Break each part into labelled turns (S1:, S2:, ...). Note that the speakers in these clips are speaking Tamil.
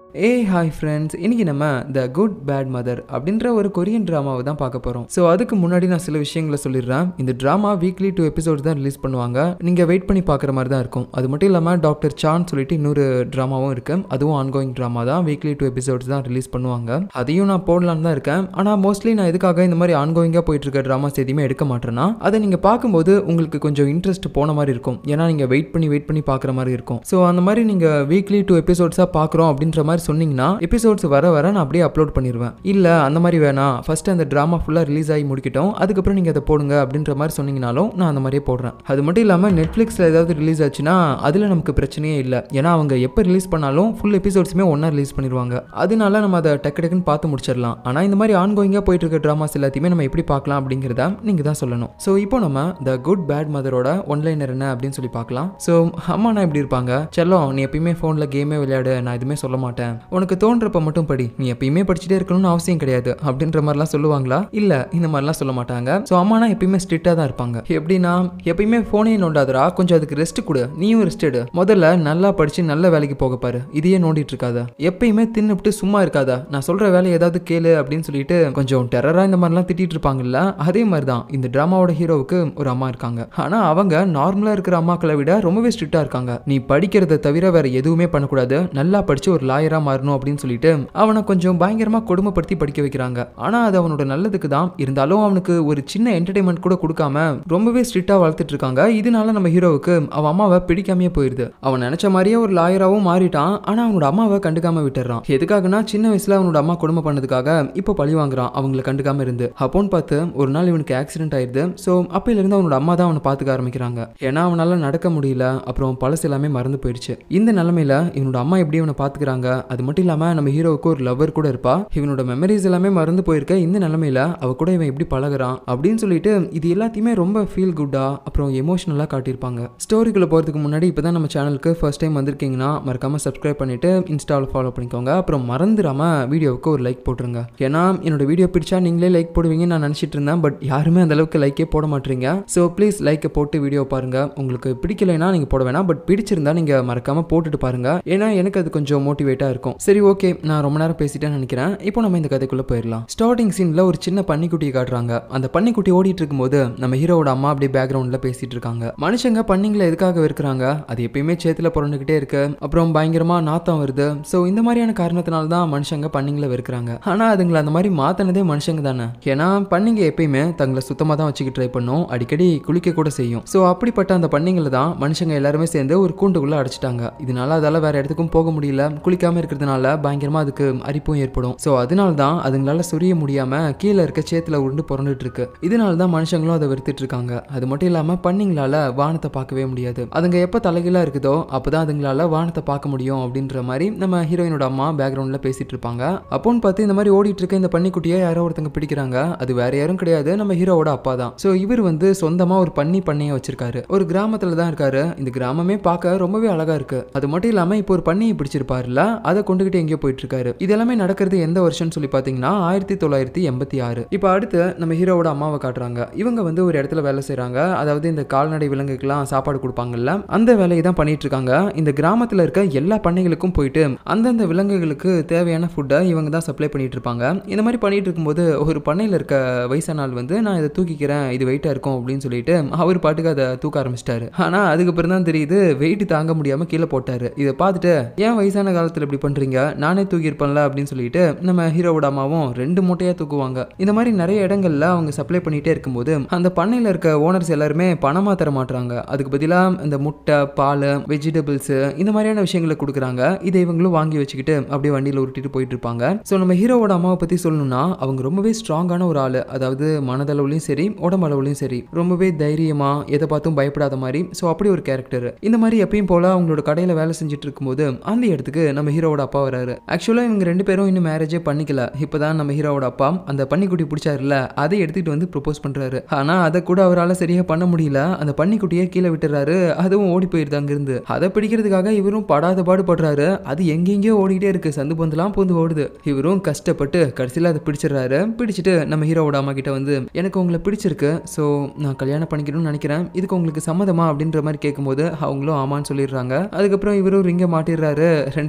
S1: ஏ ஹாய் ஃப்ரெண்ட்ஸ் இன்னைக்கு நம்ம த குட் பேட் மதர் அப்படின்ற ஒரு கொரியன் ட்ராமாவை தான் பார்க்க போகிறோம் ஸோ அதுக்கு முன்னாடி நான் சில விஷயங்களை சொல்லிடுறேன் இந்த ட்ராமா வீக்லி டூ எபிசோட் தான் ரிலீஸ் பண்ணுவாங்க நீங்கள் வெயிட் பண்ணி பார்க்குற மாதிரி தான் இருக்கும் அது மட்டும் இல்லாமல் டாக்டர் சான் சொல்லிட்டு இன்னொரு ட்ராமாவும் இருக்கு அதுவும் ஆன்கோயிங் ட்ராமா தான் வீக்லி டூ எபிசோட்ஸ் தான் ரிலீஸ் பண்ணுவாங்க அதையும் நான் போடலான்னு தான் இருக்கேன் ஆனால் மோஸ்ட்லி நான் எதுக்காக இந்த மாதிரி ஆன்கோயிங்காக போயிட்டு இருக்க ட்ராமாஸ் எதுவுமே எடுக்க மாட்டேன்னா அதை நீங்கள் பார்க்கும்போது உங்களுக்கு கொஞ்சம் இன்ட்ரெஸ்ட் போன மாதிரி இருக்கும் ஏன்னா நீங்கள் வெயிட் பண்ணி வெயிட் பண்ணி பார்க்குற மாதிரி இருக்கும் ஸோ அந்த மாதிரி நீங்கள் வீக்லி டூ எபிசோட்ஸாக பார்க்குறோம் அப்படின்ற மாதிரி சொன்னீங்கன்னா எபிசோட்ஸ் வர வர நான் அப்படியே அப்லோட் பண்ணிடுவேன் இல்லை அந்த மாதிரி வேணாம் ஃபர்ஸ்ட் அந்த ட்ராமா ஃபுல்லாக ரிலீஸ் ஆகி முடிக்கட்டும் அதுக்கப்புறம் நீங்கள் அதை போடுங்க அப்படின்ற மாதிரி சொன்னீங்கனாலும் நான் அந்த மாதிரியே போடுறேன் அது மட்டும் இல்லாமல் நெட்ஃப்ளிக்ஸில் ஏதாவது ரிலீஸ் ஆச்சுன்னா அதில் நமக்கு பிரச்சனையே இல்லை ஏன்னா அவங்க எப்போ ரிலீஸ் பண்ணாலும் ஃபுல் எபிசோட்ஸுமே ஒன்றா ரிலீஸ் பண்ணிடுவாங்க அதனால நம்ம அதை டக்கு டக்குன்னு பார்த்து முடிச்சிடலாம் ஆனால் இந்த மாதிரி ஆன்கோயிங்காக போயிட்டு இருக்க ட்ராமாஸ் எல்லாத்தையுமே நம்ம எப்படி பார்க்கலாம் அப்படிங்கிறத நீங்கள் தான் சொல்லணும் ஸோ இப்போ நம்ம த குட் பேட் மதரோட ஒன்லைனர் என்ன அப்படின்னு சொல்லி பார்க்கலாம் ஸோ அம்மா நான் எப்படி இருப்பாங்க செல்லம் நீ எப்பயுமே ஃபோனில் கேமே விளையாடு நான் எதுவுமே சொல்ல மாட்டேன் உனக்கு தோன்றப்ப மட்டும் படி நீ எப்பயுமே படிச்சுட்டே இருக்கணும்னு அவசியம் கிடையாது அப்படின்ற மாதிரிலாம் சொல்லுவாங்களா இல்ல இந்த மாதிரிலாம் சொல்ல மாட்டாங்க ஸோ அம்மானா எப்பயுமே ஸ்ட்ரிக்டாக தான் இருப்பாங்க எப்படின்னா எப்பயுமே ஃபோனே நோண்டாதரா கொஞ்சம் அதுக்கு ரெஸ்ட் கொடு நீயும் ரெஸ்ட் எடு முதல்ல நல்லா படிச்சு நல்ல வேலைக்கு போக பாரு இதையே நோண்டிட்டு இருக்காத எப்பயுமே தின்னுபிட்டு சும்மா இருக்காதா நான் சொல்ற வேலையை ஏதாவது கேளு அப்படின்னு சொல்லிட்டு கொஞ்சம் டெரரா இந்த மாதிரிலாம் திட்டிட்டு இருப்பாங்கல்ல அதே மாதிரி தான் இந்த டிராமாவோட ஹீரோவுக்கு ஒரு அம்மா இருக்காங்க ஆனா அவங்க நார்மலா இருக்கிற அம்மாக்களை விட ரொம்பவே ஸ்ட்ரிக்டா இருக்காங்க நீ படிக்கிறத தவிர வேற எதுவுமே பண்ணக்கூடாது நல்லா படிச்சு ஒரு லாயரா மாறணும் அப்படின்னு சொல்லிட்டு அவனை கொஞ்சம் பயங்கரமா கொடுமைப்படுத்தி படிக்க வைக்கிறாங்க ஆனா அது அவனோட நல்லதுக்கு தான் இருந்தாலும் அவனுக்கு ஒரு சின்ன என்டர்டைன்மெண்ட் கூட கொடுக்காம ரொம்பவே ஸ்ட்ரிக்டா வளர்த்துட்டு இருக்காங்க இதனால நம்ம ஹீரோவுக்கு அவன் அம்மாவை பிடிக்காமையே போயிருது அவன் நினைச்ச மாதிரியே ஒரு லாயராகவும் மாறிட்டான் ஆனா அவனோட அம்மாவை கண்டுக்காம விட்டுறான் எதுக்காகனா சின்ன வயசுல அவனோட அம்மா கொடுமை பண்ணதுக்காக இப்போ பழி வாங்குறான் அவங்கள கண்டுக்காம இருந்து அப்போன்னு பார்த்து ஒரு நாள் இவனுக்கு ஆக்சிடென்ட் ஆயிருது ஸோ அப்பையில இருந்து அவனோட அம்மா தான் அவனை பார்த்துக்க ஆரம்பிக்கிறாங்க ஏன்னா அவனால நடக்க முடியல அப்புறம் பழசு எல்லாமே மறந்து போயிடுச்சு இந்த நிலைமையில இவனோட அம்மா எப்படி இவனை பார்த்துக்கிறாங்க அது மட்டும் இல்லாம நம்ம ஹீரோவுக்கு ஒரு லவர் கூட இருப்பா இவனோட மெமரிஸ் எல்லாமே மறந்து போயிருக்க இந்த நிலைமையில அவ கூட இவன் எப்படி பழகுறான் அப்படின்னு சொல்லிட்டு இது எல்லாத்தையுமே ரொம்ப ஃபீல் குட்டா அப்புறம் எமோஷனலா காட்டியிருப்பாங்க ஸ்டோரிக்குள்ள போறதுக்கு முன்னாடி இப்பதான் நம்ம சேனலுக்கு ஃபர்ஸ்ட் டைம் வந்திருக்கீங்கன்னா மறக்காம சப்ஸ்கிரைப் பண்ணிட்டு இன்ஸ்டாவில் ஃபாலோ பண்ணிக்கோங்க அப்புறம் மறந்துடாம வீடியோவுக்கு ஒரு லைக் போட்டுருங்க ஏன்னா என்னோட வீடியோ பிடிச்சா நீங்களே லைக் போடுவீங்கன்னு நான் நினச்சிட்டு இருந்தேன் பட் யாருமே அந்த அளவுக்கு லைக்கே போட மாட்டீங்க ஸோ ப்ளீஸ் லைக்கை போட்டு வீடியோ பாருங்க உங்களுக்கு பிடிக்கலைன்னா நீங்க போட வேணாம் பட் பிடிச்சிருந்தா நீங்க மறக்காம போட்டுட்டு பாருங்க ஏன்னா எனக்கு அது கொஞ்சம் மோட்டிவேட்டா இருக்கும் சரி ஓகே நான் ரொம்ப நேரம் பேசிட்டேன்னு நினைக்கிறேன் இப்போ நம்ம இந்த கதைக்குள்ள போயிடலாம் ஸ்டார்டிங் சீன்ல ஒரு சின்ன பன்னிக்குட்டியை காட்டுறாங்க அந்த பன்னிக்குட்டி ஓடிட்டு இருக்கும்போது நம்ம ஹீரோவோட அம்மா அப்படியே பேக்ரவுண்ட்ல பேசிட்டு இருக்காங்க மனுஷங்க பன்னிங்களை எதுக்காக இருக்கிறாங்க அது எப்பயுமே சேத்துல புரண்டுகிட்டே இருக்கு அப்புறம் பயங்கரமா நாத்தம் வருது ஸோ இந்த மாதிரியான காரணத்தினால தான் மனுஷங்க பன்னிங்களை வெறுக்கிறாங்க ஆனா அதுங்களை அந்த மாதிரி மாத்தினதே மனுஷங்க தானே ஏன்னா பன்னிங்க எப்பயுமே தங்களை சுத்தமா தான் வச்சுக்க ட்ரை பண்ணும் அடிக்கடி குளிக்க கூட செய்யும் ஸோ அப்படிப்பட்ட அந்த பன்னிங்களை தான் மனுஷங்க எல்லாருமே சேர்ந்து ஒரு கூண்டுக்குள்ள அடைச்சிட்டாங்க இதனால அதால வேற இடத்துக்கும் போக முடியல குளிக்காம இருக்கிறதுனால பயங்கரமா அதுக்கு அரிப்பும் ஏற்படும் ஸோ அதனால தான் அதுங்களால சொரிய முடியாம கீழே இருக்க சேத்துல உருண்டு புரண்டுட்டு இருக்கு இதனால தான் மனுஷங்களும் அதை வெறுத்துட்டு இருக்காங்க அது மட்டும் இல்லாம பன்னிங்களால வானத்தை பார்க்கவே முடியாது அதுங்க எப்ப தலைகீழா இருக்குதோ அப்பதான் அதுங்களால வானத்தை பார்க்க முடியும் அப்படின்ற மாதிரி நம்ம ஹீரோயினோட அம்மா பேக்ரவுண்ட்ல பேசிட்டு இருப்பாங்க அப்போன்னு பார்த்து இந்த மாதிரி ஓடிட்டு இருக்க இந்த பன்னிக்குட்டியை யாரோ ஒருத்தங்க பிடிக்கிறாங்க அது வேற யாரும் கிடையாது நம்ம ஹீரோவோட அப்பா தான் ஸோ இவர் வந்து சொந்தமா ஒரு பன்னி பண்ணையை வச்சிருக்காரு ஒரு கிராமத்துல தான் இருக்காரு இந்த கிராமமே பார்க்க ரொம்பவே அழகா இருக்கு அது மட்டும் இல்லாம இப்போ ஒரு பண்ணியை பிடிச்சிருப்பாருல அதை கொண்டுகிட்டு எங்கேயோ போயிட்டு இருக்காரு இது எல்லாமே நடக்கிறது எந்த வருஷம்னு சொல்லி பார்த்தீங்கன்னா ஆயிரத்தி தொள்ளாயிரத்தி எண்பத்தி ஆறு இப்போ அடுத்து நம்ம ஹீரோவோட அம்மாவை காட்டுறாங்க இவங்க வந்து ஒரு இடத்துல வேலை செய்றாங்க அதாவது இந்த கால்நடை விலங்குக்கெல்லாம் சாப்பாடு கொடுப்பாங்கல்ல அந்த வேலையை தான் பண்ணிட்டு இருக்காங்க இந்த கிராமத்துல இருக்க எல்லா பண்ணைகளுக்கும் போயிட்டு அந்தந்த விலங்குகளுக்கு தேவையான ஃபுட்டை இவங்க தான் சப்ளை பண்ணிட்டு இருப்பாங்க இந்த மாதிரி பண்ணிட்டு இருக்கும்போது ஒரு பண்ணையில் இருக்க வயசான ஆள் வந்து நான் இதை தூக்கிக்கிறேன் இது வெயிட்டா இருக்கும் அப்படின்னு சொல்லிட்டு அவர் பாட்டுக்கு அதை தூக்க ஆரம்பிச்சிட்டாரு ஆனா அதுக்கப்புறம் தான் தெரியுது வெயிட் தாங்க முடியாம கீழே போட்டாரு இதை பார்த்துட்டு ஏன் வயசான காலத்துல இப்படி பண்றீங்க நானே தூக்கியிருப்பேன்ல அப்படின்னு சொல்லிட்டு நம்ம ஹீரோவோட அம்மாவும் ரெண்டு மூட்டையா தூக்குவாங்க இந்த மாதிரி நிறைய இடங்கள்ல அவங்க சப்ளை பண்ணிட்டே இருக்கும்போது அந்த பண்ணையில இருக்க ஓனர்ஸ் எல்லாருமே பணமா தர மாட்டாங்க அதுக்கு பதிலா இந்த முட்டை பால் வெஜிடபிள்ஸ் இந்த மாதிரியான விஷயங்களை கொடுக்குறாங்க இதை இவங்களும் வாங்கி வச்சுக்கிட்டு அப்படியே வண்டியில் உருட்டிட்டு போயிட்டு இருப்பாங்க ஸோ நம்ம ஹீரோவோட அம்மாவை பத்தி சொல்லணும்னா அவங்க ரொம்பவே ஸ்ட்ராங்கான ஒரு ஆள் அதாவது மனதளவுலையும் சரி உடம்பளவுலையும் சரி ரொம்பவே தைரியமா எதை பார்த்தும் பயப்படாத மாதிரி ஸோ அப்படி ஒரு கேரக்டர் இந்த மாதிரி எப்பயும் போல அவங்களோட கடையில் வேலை செஞ்சுட்டு இருக்கும்போது அந்த இடத்துக்கு நம்ம ஹீரோவோட அப்பா வராரு ஆக்சுவலாக இவங்க ரெண்டு பேரும் இன்னும் மேரேஜே பண்ணிக்கல இப்போதான் நம்ம ஹீரோவோட அப்பா அந்த பன்னிக்குட்டி பிடிச்சாருல அதை எடுத்துக்கிட்டு வந்து ப்ரொபோஸ் பண்றாரு ஆனா அதை கூட அவரால் சரியா பண்ண முடியல அந்த பன்னிக்குட்டியை கீழே விட்டுறாரு அதுவும் ஓடி போயிருது அங்கிருந்து அதை பிடிக்கிறதுக்காக இவரும் படாத பாடுபடுறாரு அது எங்கெங்கேயோ ஓடிக்கிட்டே இருக்கு சந்து பந்தெல்லாம் பூந்து ஓடுது இவரும் கஷ்டப்பட்டு கடைசியில் அதை பிடிச்சிடுறாரு பிடிச்சிட்டு நம்ம ஹீரோவோட அம்மா கிட்ட வந்து எனக்கு உங்களை பிடிச்சிருக்கு ஸோ நான் கல்யாணம் பண்ணிக்கணும்னு நினைக்கிறேன் இதுக்கு உங்களுக்கு சம்மதமா அப்படின்ற மாதிரி கேட்கும்போது அவங்களும் ஆமான்னு சொல்லிடுறாங்க அதுக்கப்புறம் இவரும் ரிங்க மாட்டிடுறாரு ரெண்டு பேருமே இந்த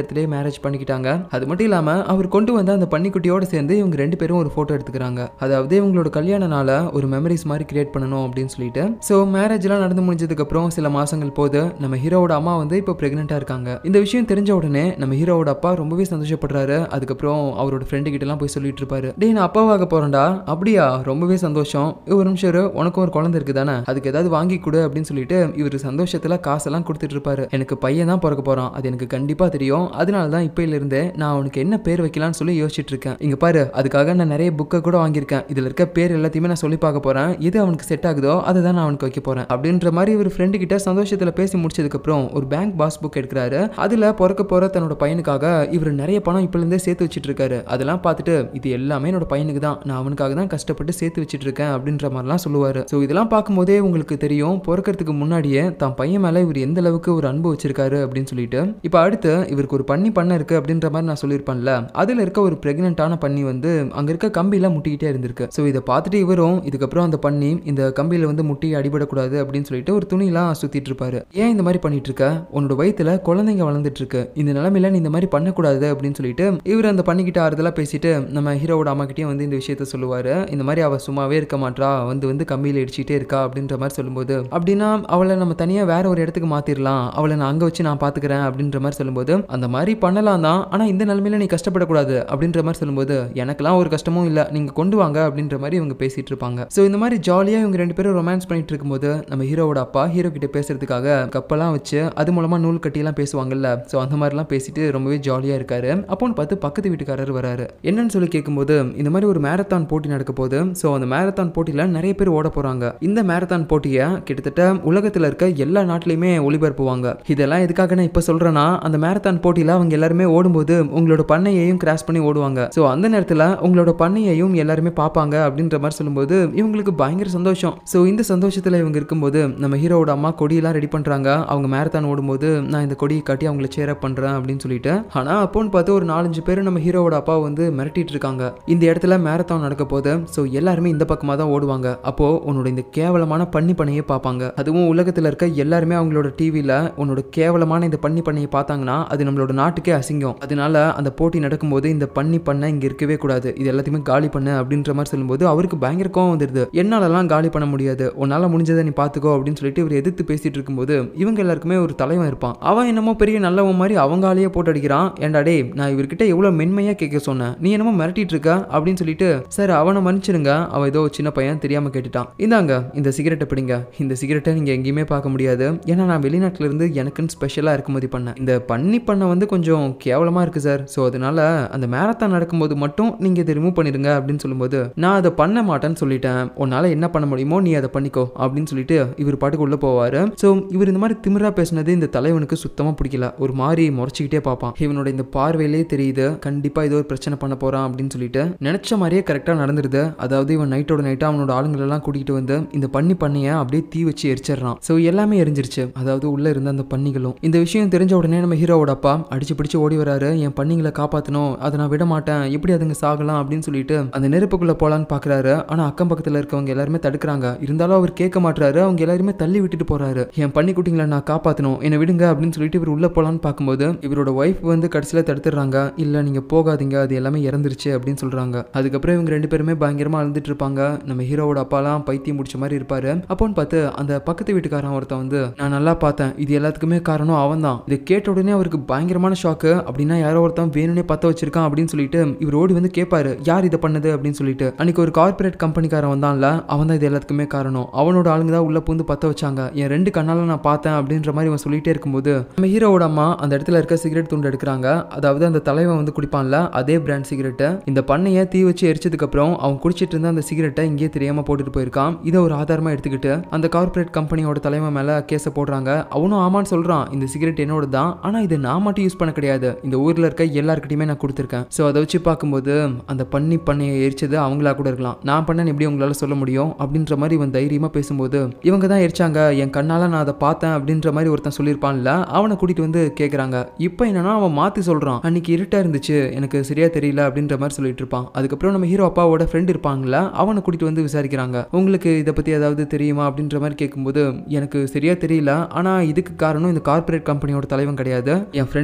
S1: இடத்துலயே மேரேஜ் பண்ணிக்கிட்டாங்க அது மட்டும் இல்லாம அவர் கொண்டு வந்த அந்த பன்னிக்குட்டியோட சேர்ந்து இவங்க ரெண்டு பேரும் ஒரு போட்டோ எடுத்துக்கிறாங்க அதாவது இவங்களோட கல்யாண நாளை ஒரு மெமரிஸ் மாதிரி கிரியேட் பண்ணணும் அப்படின்னு சொல்லிட்டு ஸோ மேரேஜ்லாம் நடந்து முடிஞ்சதுக்கு அப்புறம் சில மாசங்கள் போது நம்ம ஹீரோவோட அம்மா வந்து இப்போ பிரெக்னெண்டா இருக்காங்க இந்த விஷயம் தெரிஞ்ச உடனே நம்ம ஹீரோவோட அப்பா ரொம்பவே சந்தோஷப்படுறாரு அதுக்கப்புறம் அவரோட ஃப்ரெண்டு கிட்ட எல்லாம் போய் சொல்லிட்டு இருப்பாரு டேய் நான் அப்பாவாக போறேன்டா அப்படியா ரொம்பவே சந்தோஷம் ஏய், ஒரு நிமிஷம் இரு, உனக்கும் ஒரு குழந்தை இருக்கு தானே அதுக்கு ஏதாவது வாங்கி கொடு அப்படின்னு சொல்லிட்டு இவர் சந்தோஷத்துல காசெல்லாம் கொடுத்துட்டு இருப்பாரு எனக்கு பையன் தான் பிறக்க போறான் அது எனக்கு கண்டிப்பா தெரியும் அதனால தான் இப்பையில இருந்தே நான் அவனுக்கு என்ன பேர் வைக்கலாம்னு சொல்லி யோசிச்சுட்டு இருக்கேன் இங்க பாரு அதுக்காக நான் நிறைய புக்கை கூட வாங்கியிருக்கேன் இதுல இருக்க பேர் எல்லாத்தையுமே நான் சொல்லி பார்க்க போறேன் எது அவனுக்கு செட் ஆகுதோ அதை தான் நான் அவனுக்கு வைக்க போறேன் அப்படின்ற மாதிரி இவர் ஃப்ரெண்டு கிட்ட சந்தோஷத்துல பேசி முடிச்சதுக்கு அப்புறம் ஒரு பேங்க் பாஸ் புக் எடுக்கிறாரு அதுல பிறக்க போற தன்னோட பையனுக்காக இவர் நிறைய பணம் இப்பல இருந்தே சேர்த்து வச்சிட்டு இருக்காரு அதெல்லாம் பார்த்துட்டு இது எல்லாமே என்னோட பையனுக்கு தான் நான் அவனுக்காக தான் கஷ்டப்பட்டு சேர்த்து வச்சிட்டு இருக்கேன் அப்படின்ற மாதிரிலாம் சொல்லுவாரு ஸோ இதெல்லாம் பார்க்கும்போதே உங்களுக்கு தெரியும் பிறக்கிறதுக்கு முன்னாடியே தான் பையன் மேல இவர் எந்த அளவுக்கு ஒரு அன்பு வச்சிருக்காரு அப்படின்னு சொல்லிட்டு இப்போ அடுத்து இவருக்கு ஒரு பண்ணி பண்ண இருக்கு அப்படின்ற மாதிரி நான் சொல்லியிருப்பேன்ல அதுல இருக்க ஒரு பிரெக்னென்ட்டான பண்ணி வந்து அங்க இருக்க கம்பியில முட்டிக்கிட்டே இருந்திருக்கு ஸோ இதை பார்த்துட்டு இவரும் இதுக்கப்புறம் அந்த பண்ணி இந்த கம்பியில வந்து முட்டி அடிபடக்கூடாது அப்படின்னு சொல்லிட்டு ஒரு துணியெல்லாம் சுத்திட்டு இருப்பாரு ஏன் இந்த மாதிரி பண்ணிட்டு இருக்க உன்னோட வயித்துல குழந்தைங்க வளர்ந்துட்டு இருக்கு இந்த நிலைமையில நீ இந்த மாதிரி பண்ணக்கூடாது அப்படின்னு சொல்லிட்டு இவர் அந்த பண்ணிக்கிட்ட ஆறுதலா பேசிட்டு நம்ம ஹீரோவோட அம்மா கிட்டயும் வந்து இந்த விஷயத்த சொல்லுவாரு இந்த மாதிரி அவ சும்மாவே இருக்க மாட்றா வந்து வந்து கம்பியில இடிச்சிட்டே இருக்கா அப்படின்ற மாதிரி சொல்லும்போது அப்படின்னா அவளை நம்ம தனியா வேற ஒரு இடத்துக்கு மாத்திரலாம் அவளை நான் அங்க வச்சு நான் பாத்துக்கிறேன் அப்படின்ற மாதிரி சொல்லும்போது அந்த மாதிரி பண்ணலாம் தான் ஆனா இந்த நிலைமையில நீ கஷ்டப்படக்கூடாது அப்படின்ற மாதிரி சொல்லும்போது எனக்கெல்லாம் ஒரு கஷ்டமும் இல்லை நீங்க கொண்டு வாங்க அப்படின்ற மாதிரி இவங்க பேசிட்டு இருப்பாங்க ஸோ இந்த மாதிரி ஜாலியா இவங்க ரெண்டு பேரும் ரொமான்ஸ் பண்ணிட்டு இருக்கும்போது நம்ம ஹீரோவோட அப்பா ஹீரோ கிட்ட பேசுறதுக்காக கப்பெல்லாம் வச்சு அது மூலமா நூல் கட்டியெல்லாம் பேசுவாங்கல்ல ஸோ அந்த மாதிரிலாம் பேசிட்டு ரொம்பவே ஜாலியா இருக்காரு அப்போன்னு பார்த்து பக்கத்து வீட்டுக்காரர் வராரு என்னன்னு சொல்லி கேட்கும்போது இந்த மாதிரி ஒரு மேரத்தான் போட்டி நடக்க போகுது ஸோ அந்த மேரத்தான் போட்டியில நிறைய பேர் ஓட போறாங்க இந்த மேரத்தான் போட்டியை கிட்டத்தட்ட உலகத்துல இருக்க எல்லா நாட்டிலையுமே ஒளிபரப்புவாங்க இதெல்லாம் எதுக்காக நான் இப்போ சொல்றேன்னா அந்த மேரத்தான் போட்டியில அவங்க எல்லாருமே ஓடும்போது உங்களோட பண்ணையையும் கிராஸ் பண்ணி ஓடுவாங்க ஸோ அந்த நேரத்தில் உங்களோட பண்ணையையும் எல்லாருமே பார்ப்பாங்க அப்படின்ற மாதிரி சொல்லும்போது இவங்களுக்கு பயங்கர சந்தோஷம் ஸோ இந்த சந்தோஷத்தில் இவங்க இருக்கும்போது நம்ம ஹீரோவோட அம்மா கொடியெல்லாம் ரெடி பண்ணுறாங்க அவங்க மேரத்தான் ஓடும்போது நான் இந்த கொடியை காட்டி அவங்கள சேர் அப் பண்ணுறேன் அப்படின்னு சொல்லிட்டு ஆனால் அப்போன்னு பார்த்து ஒரு நாலஞ்சு பேர் நம்ம ஹீரோவோட அப்பா வந்து மிரட்டிட்டு இருக்காங்க இந்த இடத்துல மேரத்தான் நடக்க போது ஸோ எல்லாருமே இந்த பக்கமாக தான் ஓடுவாங்க அப்போ உன்னோட இந்த கேவலமான பண்ணி பண்ணையை பார்ப்பாங்க அதுவும் உலகத்தில் இருக்க எல்லாருமே அவங்களோட டிவியில் உன்னோட கேவலமான இந்த பண்ணி பண்ணையை பார்த்தாங்கன்னா அது நம்மளோட நாட்டுக்கே அசிங்கம் அதனால அந்த போட்டி நடக்கும்போது இந்த பண்ணி பண்ண இங்கே இருக்கவே கூடாது இது எல்லாத்தையுமே காலி பண்ணு அப்படின்ற மாதிரி சொல்லும்போது அவருக்கு பயங்கர கோவம் வந்துடுது என்னாலலாம் காலி பண்ண முடியாது உன்னால முடிஞ்சதை நீ பார்த்துக்கோ அப்படின்னு சொல்லிட்டு இவர் எதிர்த்து பேசிட்டு இருக்கும்போது இவங்க எல்லாருக்குமே ஒரு தலைவன் இருப்பான் அவன் என்னமோ பெரிய நல்லவன் மாதிரி அவங்க ஆளையே போட்டு அடிக்கிறான் ஏன்டா டேய் நான் இவர்கிட்ட எவ்வளோ மென்மையாக கேட்க சொன்னேன் நீ என்னமோ மிரட்டிட்டு இருக்க அப்படின்னு சொல்லிட்டு சார் அவனை மன்னிச்சிருங்க அவன் ஏதோ சின்ன பையன் தெரியாம கேட்டுட்டான் இந்தாங்க இந்த சிகரெட்டை பிடிங்க இந்த சிகரெட்டை நீங்க எங்கேயுமே பார்க்க முடியாது ஏன்னா நான் வெளிநாட்டுல இருந்து எனக்குன்னு ஸ்பெஷலாக இறக்குமதி பண்ணேன் இந்த பண்ணி பண்ண வந்து கொஞ்சம் கேவலமா இருக்கு சார் ஸோ அதனால அந்த மேரத்தான் நடக்கும்போது மட்டும் நீங்க இதை ரிமூவ் பண்ணிருங்க அப்படின்னு சொல்லும்போது நான் அதை பண்ண மாட்டேன்னு சொல்லிட்டேன் உன்னால என்ன பண்ண முடியுமோ நீ அதை பண்ணிக்கோ அப்படின்னு சொல்லிட்டு இவர் பாட்டுக்கு உள்ள போவாரு ஸோ இவர் இந்த மாதிரி திமிரா பேசினது இந்த தலைவனுக்கு சுத்தமா பிடிக்கல ஒரு மாதிரி முறைச்சிக்கிட்டே பார்ப்பான் இவனோட இந்த பார்வையிலே தெரியுது கண்டிப்பா ஏதோ ஒரு பிரச்சனை பண்ண போறான் அப்படின்னு சொல்லிட்டு நினைச்ச மாதிரியே கரெக்டாக நடந்துருது அதாவது இவன் நைட்டோட நைட்டா அவனோட ஆளுங்களெல்லாம் கூட்டிகிட்டு வந்து இந்த பண்ணி பண்ணிய அப்படியே தீ வச்சு எரிச்சிடுறான் ஸோ எல்லாமே எரிஞ்சிருச்சு அதாவது உள்ள இருந்த அந்த பண்ணிகளும் இந்த விஷயம் தெரிஞ்ச உடனே நம்ம ஹீரோவோட அப்பா அடிச்சு பிடிச்சு ஓடி வராரு என் பண்ணிங்களை காப்பாற்றணும் அதை நான் விட மாட்டேன் எப்படி அதுங்க சாகலாம் அப்படின்னு சொல்லிட்டு அந்த நெருப்புக்குள்ள போலான்னு பாக்குறாரு ஆனா அக்கம் பக்கத்துல இருக்கவங்க எல்லாருமே தடுக்கிறாங்க இருந்தாலும் அவர் கேட்க மாட்டாரு அவங்க எல்லாருமே தள்ளி விட்டுட்டு போறாரு என் பண்ணிக்குட்டிங்களை நான் காப்பாற்றணும் என்னை விடுங்க அப்படின்னு சொல்லிட்டு இவர் உள்ள போலான்னு பார்க்கும்போது இவரோட ஒய்ஃப் வந்து கடைசியில் தடுத்துடுறாங்க இல்ல நீங்க போகாதீங்க அது எல்லாமே இறந்துருச்சு அப்படின்னு சொல்றாங்க அதுக்கப்புறம் இவங்க ரெண்டு பேருமே பயங்கரமா அழுதுட்டு இருப்பாங்க நம்ம ஹீரோவோட அப்பாலாம் பைத்தியம் முடிச்ச மாதிரி இருப்பாரு அப்போன்னு பார்த்து அந்த பக்கத்து வீட்டுக்காரன் ஒருத்தன் வந்து நான் நல்லா பார்த்தேன் இது எல்லாத்துக்குமே காரணம் அவன் தான் இதை கேட்ட உடனே அவருக்கு பயங்கரமான ஷாக்கு அப்படின்னா யாரோ ஒருத்தன் வேணும்னே பத்த வச்சிருக்கான் அப்படின்னு சொல்லிட்டு இவர் ஓடி வந்து கேட்பாரு யார் இதை பண்ணது அப்படின்னு சொல்லிட்டு அன்னைக்கு ஒரு கார்பரேட் கம்பெனிக்காரன் வந்தான்ல அவன் தான் இது எல்லாத்துக்குமே காரணம் அவனோட ஆளுங்க தான் உள்ள பூந்து பத்த வச்சாங்க என் ரெண்டு கண்ணால நான் பார்த்தேன் அப்படின்ற மாதிரி அவன் சொல்லிட்டே இருக்கும்போது நம்ம ஹீரோவோட அம்மா அந்த இடத்துல இருக்க சிகரெட் துண்டு எடுக்கிறாங்க அதாவது அந்த தலைவன் வந்து குடிப்பான்ல அதே பிராண்ட் சிகரெட்டை இந்த பண்ணையை தீ வச்சு எரிச்சதுக்கு அப்புறம் அவன் குடிச்சிட்டு இருந்த அந்த சிகரெட்டை இங்கேயே தெரியாம போட்டுட்டு போயிருக்கான் இதை ஒரு ஆதாரமா எடுத்துக்கிட்டு அந்த கார்பரேட் கம்பெனியோட தலைவன் மேல கேஸை போடுறாங்க அவனும் ஆமான்னு சொல்றான் இந்த சிகரெட் என்னோட தான் ஆனா இதை நான் மட்டும் யூஸ் பண்ண கிடையாது இந்த ஊர்ல இருக்க எல்லாருக்கிட்டையுமே நான் கொடுத்துருக்கேன் ஸோ அதை வச்சு பார்க்கும்போது அந்த பண்ணி பண்ணையை எரிச்சது அவங்களா கூட இருக்கலாம் நான் பண்ணேன்னு எப்படி உங்களால சொல்ல முடியும் அப்படின்ற மாதிரி இவன் தைரியமா பேசும்போது இவங்க தான் எரிச்சாங்க என் கண்ணால நான் அதை பார்த்தேன் அப்படின்ற மாதிரி ஒருத்தன் சொல்லியிருப்பான்ல அவனை கூட்டிட்டு வந்து கேட்குறாங்க இப்போ என்னன்னா அவன் மாத்தி சொல்றான் அன்னைக்கு இருட்டா இருந்துச்சு எனக்கு சரியா தெரியல அப்படின்ற மாதிரி சொல்லிட்டு இருப்பான் அதுக்கப்புறம் நம்ம ஹீரோ அப்பாவோட ஃப்ரெண்ட் இருப்பாங்கல்ல அவனை கூட்டிட்டு வந்து விசாரிக்கிறாங்க உங்களுக்கு இதை பத்தி ஏதாவது தெரியுமா அப்படின்ற மாதிரி கேட்கும்போது எனக்கு சரியா தெரியல ஆனா இதுக்கு காரணம் இந்த கார்ப்பரேட் கம்பெனியோட தலைவன் கிடையாது என் ஃப்ரெண்டு